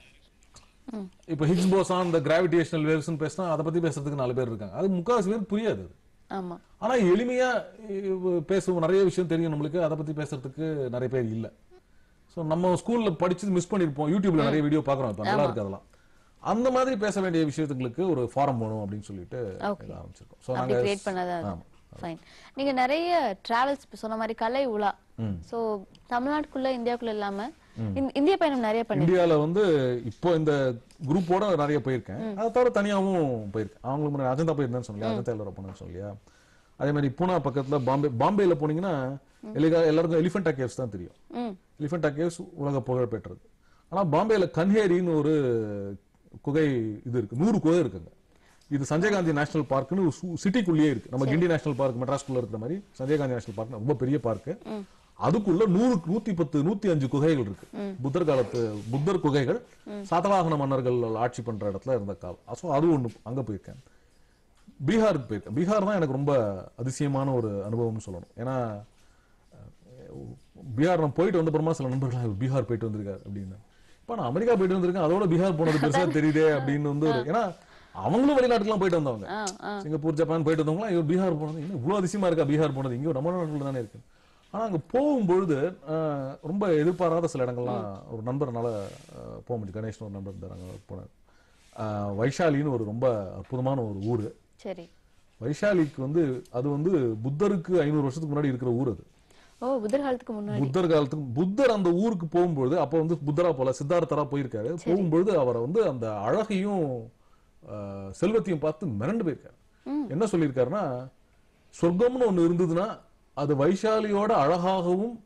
Speaker 9: இப்போ ஹிக்ஸ் போசான் இந்த கிராவிடேஷனல் வேவ்ஸ்னு பேசினா அதை பத்தி பேசுறதுக்கு நாலு பேர் இருக்காங்க அது முக்காவாசி பேருக்கு புரியாது அது
Speaker 1: ஆமா
Speaker 9: ஆனா எளிமையா இவ் பேசுவோம் நிறைய விஷயம் தெரியும் நம்மளுக்கு அதை பத்தி பேசுறதுக்கு நிறைய பேர் இல்ல சோ நம்ம ஸ்கூல்ல படிச்சு மிஸ் பண்ணிருப்போம் யூடியூப்ல நிறைய வீடியோ பாக்குறோம் இப்ப நல்லா இருக்கு அதெல்லாம் அந்த மாதிரி பேச வேண்டிய விஷயத்துங்களுக்கு ஒரு ஃபாரம் வேணும் அப்படின்னு சொல்லிட்டு
Speaker 1: Okay.
Speaker 9: இதை ஆரம்பிச்சிருக்கோம் சோ
Speaker 1: அப்படி
Speaker 9: நாங்க
Speaker 1: கிரியேட் பண்ணதா
Speaker 9: ஆமா.
Speaker 1: ஃபைன் நீங்க நிறைய டிராவல்ஸ் சொன்ன மாதிரி கலை உலா சோ தமிழ்நாட்டுக்குள்ள இந்தியாக்குள்ள இல்லாம இந்த- இந்திய பயணம் நிறைய பண்ணி
Speaker 9: இந்தியால வந்து இப்போ இந்த குரூப்போட நிறைய போயிருக்கேன் அதை தவிர தனியாவும் போயிருக்கேன் அவங்களுக்கு முன்னாடி அஜந்தா போயிருந்தேன்னு சொன்னலையா அஜந்தா எல்லாரும் போனேன்னு சொல்லலையா அதே மாதிரி பூனா பக்கத்துல பாம்பே பாம்பேல போனீங்கன்னா எல்லா- எல்லாருக்கும் எலிஃபென்டா கேவ்ஸ் தான் தெரியும்
Speaker 1: ம்
Speaker 9: எலிஃபென்டா கேவ்ஸ் உலக புகழ் பெற்றது ஆனா பாம்பேல கன்ஹேரின்னு ஒரு குகை இது இருக்கு நூறு குகை இருக்குங்க இது சஞ்சய் காந்தி நேஷனல் பார்க்னு ஒரு சு- சிட்டிக்குள்ளேயே இருக்கு நம்ம கிண்டி நேஷனல் பார்க் மெட்ராஸ்குள்ள இருக்கிற மாதிரி சஞ்சய் காந்தி நேஷனல் பார்க் ரொம்ப பெரிய பார்க் அதுக்குள்ள நூறு நூத்தி பத்து நூத்தி அஞ்சு குகைகள் இருக்கு புத்தர் காலத்து புத்தர் குகைகள் சாதவாகன மன்னர்கள் ஆட்சி பண்ற இடத்துல இருந்த காலம் ஸோ அது ஒண்ணு அங்க போயிருக்கேன் பீகாருக்கு போயிருக்கேன் பீகார் தான் எனக்கு ரொம்ப அதிசயமான ஒரு அனுபவம்னு சொல்லணும் ஏன்னா அஹ், பீகார் நான் போயிட்டு வந்த அப்புறமா சில நண்பர்கள் "இவர் பீகார் போயிட்டு வந்திருக்காரு அப்படின்னு இப்போ நான் அமெரிக்கா போயிட்டு வந்திருக்கேன் அதோட பீகார் போனது பெருசா தெரியுதே அப்படின்னு வந்து ஒரு ஏன்னா அவங்களும் வெளிநாட்டுக்குலாம் போயிட்டு வந்தவங்க
Speaker 1: ஆ ஆ
Speaker 9: சிங்கப்பூர் ஜப்பான் போயிட்டு வந்தவங்களாம் இவர் பீகார் போனது இன்னும் இவ்வளவு அதிசயமா இருக்கா பீகார் போனது இங்கே நம்ம நாட்டில் தானே இருக்கு ஆனா அங்க போகும்பொழுது அஹ், ரொம்ப எதிர்பாராத சில இடங்கள்லாம் ஒரு நண்பர்னால அஹ், போக முடியும் கணேஷ்னு ஒரு நண்பர் இருந்தார் அங்க போனார் அஹ், வைஷாலின்னு ஒரு ரொம்ப அற்புதமான ஒரு ஊரு
Speaker 1: சரி
Speaker 9: வைஷாலிக்கு வந்து அது வந்து புத்தருக்கு ஐநூறு வருஷத்துக்கு முன்னாடி இருக்கிற ஊர் அது
Speaker 1: ஓ புத்தர் காலத்துக்கு முன்னாடி
Speaker 9: புத்தர் காலத்துக்கு புத்தர் அந்த ஊருக்கு போகும்பொழுது அப்ப வந்து புத்தரா போல சித்தார்த்தரா போயிருக்காரு போகும்பொழுது அவரை வந்து அந்த அழகையும் அஹ், செல்வத்தையும் பார்த்து மிரண்டு போயிருக்காரு என்ன சொல்லியிருக்காருன்னா சொர்க்கம்னு ஒண்ணு இருந்ததுன்னா அது வைஷாலியோட அழகாகவும்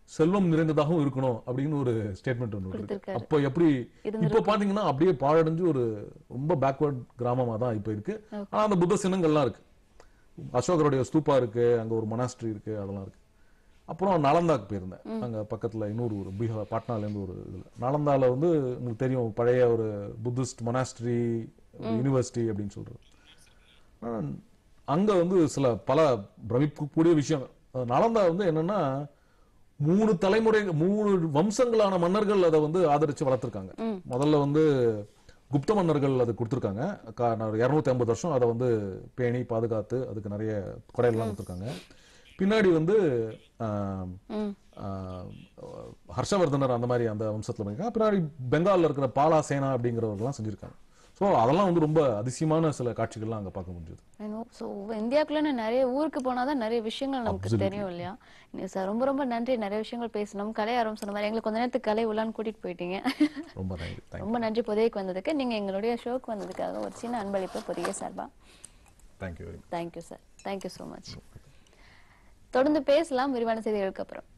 Speaker 9: செல்வம் நிறைந்ததாகவும் இருக்கணும் அப்படின்னு ஒரு ஸ்டேட்மெண்ட் ஒன்று இருக்கு
Speaker 1: கொடுத்திருக்காரு.
Speaker 9: அப்போ எப்படி இப்ப
Speaker 1: இருந்திருக்கும்.
Speaker 9: பாத்தீங்கன்னா அப்படியே பாழடைஞ்சு ஒரு ரொம்ப பேக்வர்ட் கிராமமா தான் இப்ப இருக்கு ஆனா அந்த புத்த சின்னங்கள்லாம் இருக்கு அசோகருடைய ஸ்தூப்பா இருக்கு அங்க ஒரு மொனாஸ்ட்ரி இருக்கு அதெல்லாம் இருக்கு அப்புறம் நலந்தாக்கு போயிருந்தேன் அங்க பக்கத்துல இன்னொரு ஊர் பீகார் பாட்னால இருந்து ஒரு இதுல நலந்தால வந்து உங்களுக்கு தெரியும் பழைய ஒரு புத்திஸ்ட் மொனாஸ்ட்ரி யூனிவர்சிட்டி அப்படின்னு சொல்றது ஆனா, அங்க வந்து சில பல பிரமிக்கக்கூடிய விஷயங்கள் அது நலந்தா வந்து என்னன்னா மூணு தலைமுறை மூணு வம்சங்களான மன்னர்கள் அதை வந்து ஆதரிச்சு வளர்த்திருக்காங்க முதல்ல வந்து குப்த மன்னர்கள் அது கொடுத்துருக்காங்க இரநூத்தி ஐம்பது வருஷம் அதை வந்து பேணி பாதுகாத்து அதுக்கு நிறைய கொடையெல்லாம் கொடுத்துருக்காங்க பின்னாடி வந்து ஆம், ஆம், ஹர்ஷவர்தனர் அந்த மாதிரி அந்த வம்சத்துல பண்ணிருக்காங்க பின்னாடி பெங்கால்ல இருக்கிற பாலா சேனா அப்படிங்கிறவர்கள்லாம் செஞ்சிருக்காங்க ஸோ அதெல்லாம் வந்து ரொம்ப அதிசயமான சில காட்சிகள்லாம் அங்க பார்க்க முடிஞ்சது
Speaker 1: ஸோ இந்தியாக்குள்ள நிறைய ஊருக்கு போனாதான் நிறைய விஷயங்கள் நமக்கு
Speaker 9: Absolutely.
Speaker 1: தெரியும் இல்லையா நீ சார் ரொம்ப ரொம்ப நன்றி நிறைய விஷயங்கள் பேசணும் கலை ஆர்வம் சொன்ன மாதிரி எங்களுக்கு கொஞ்ச நேரத்துக்கு கலை உள்ளான்னு கூட்டிட்டு போயிட்டீங்க
Speaker 9: ரொம்ப நன்றி தேங்க்யூ
Speaker 1: ரொம்ப நன்றி புதையக்கு வந்ததுக்கு நீங்க எங்களுடைய ஷோக்கு வந்ததுக்காக ஒரு சின்ன அன்பளிப்பு புதிய சார்பா
Speaker 9: thank you very much
Speaker 1: thank you sir thank you so much தொடர்ந்து பேசலாம் விரிவான செய்திகளுக்கு அப்புறம்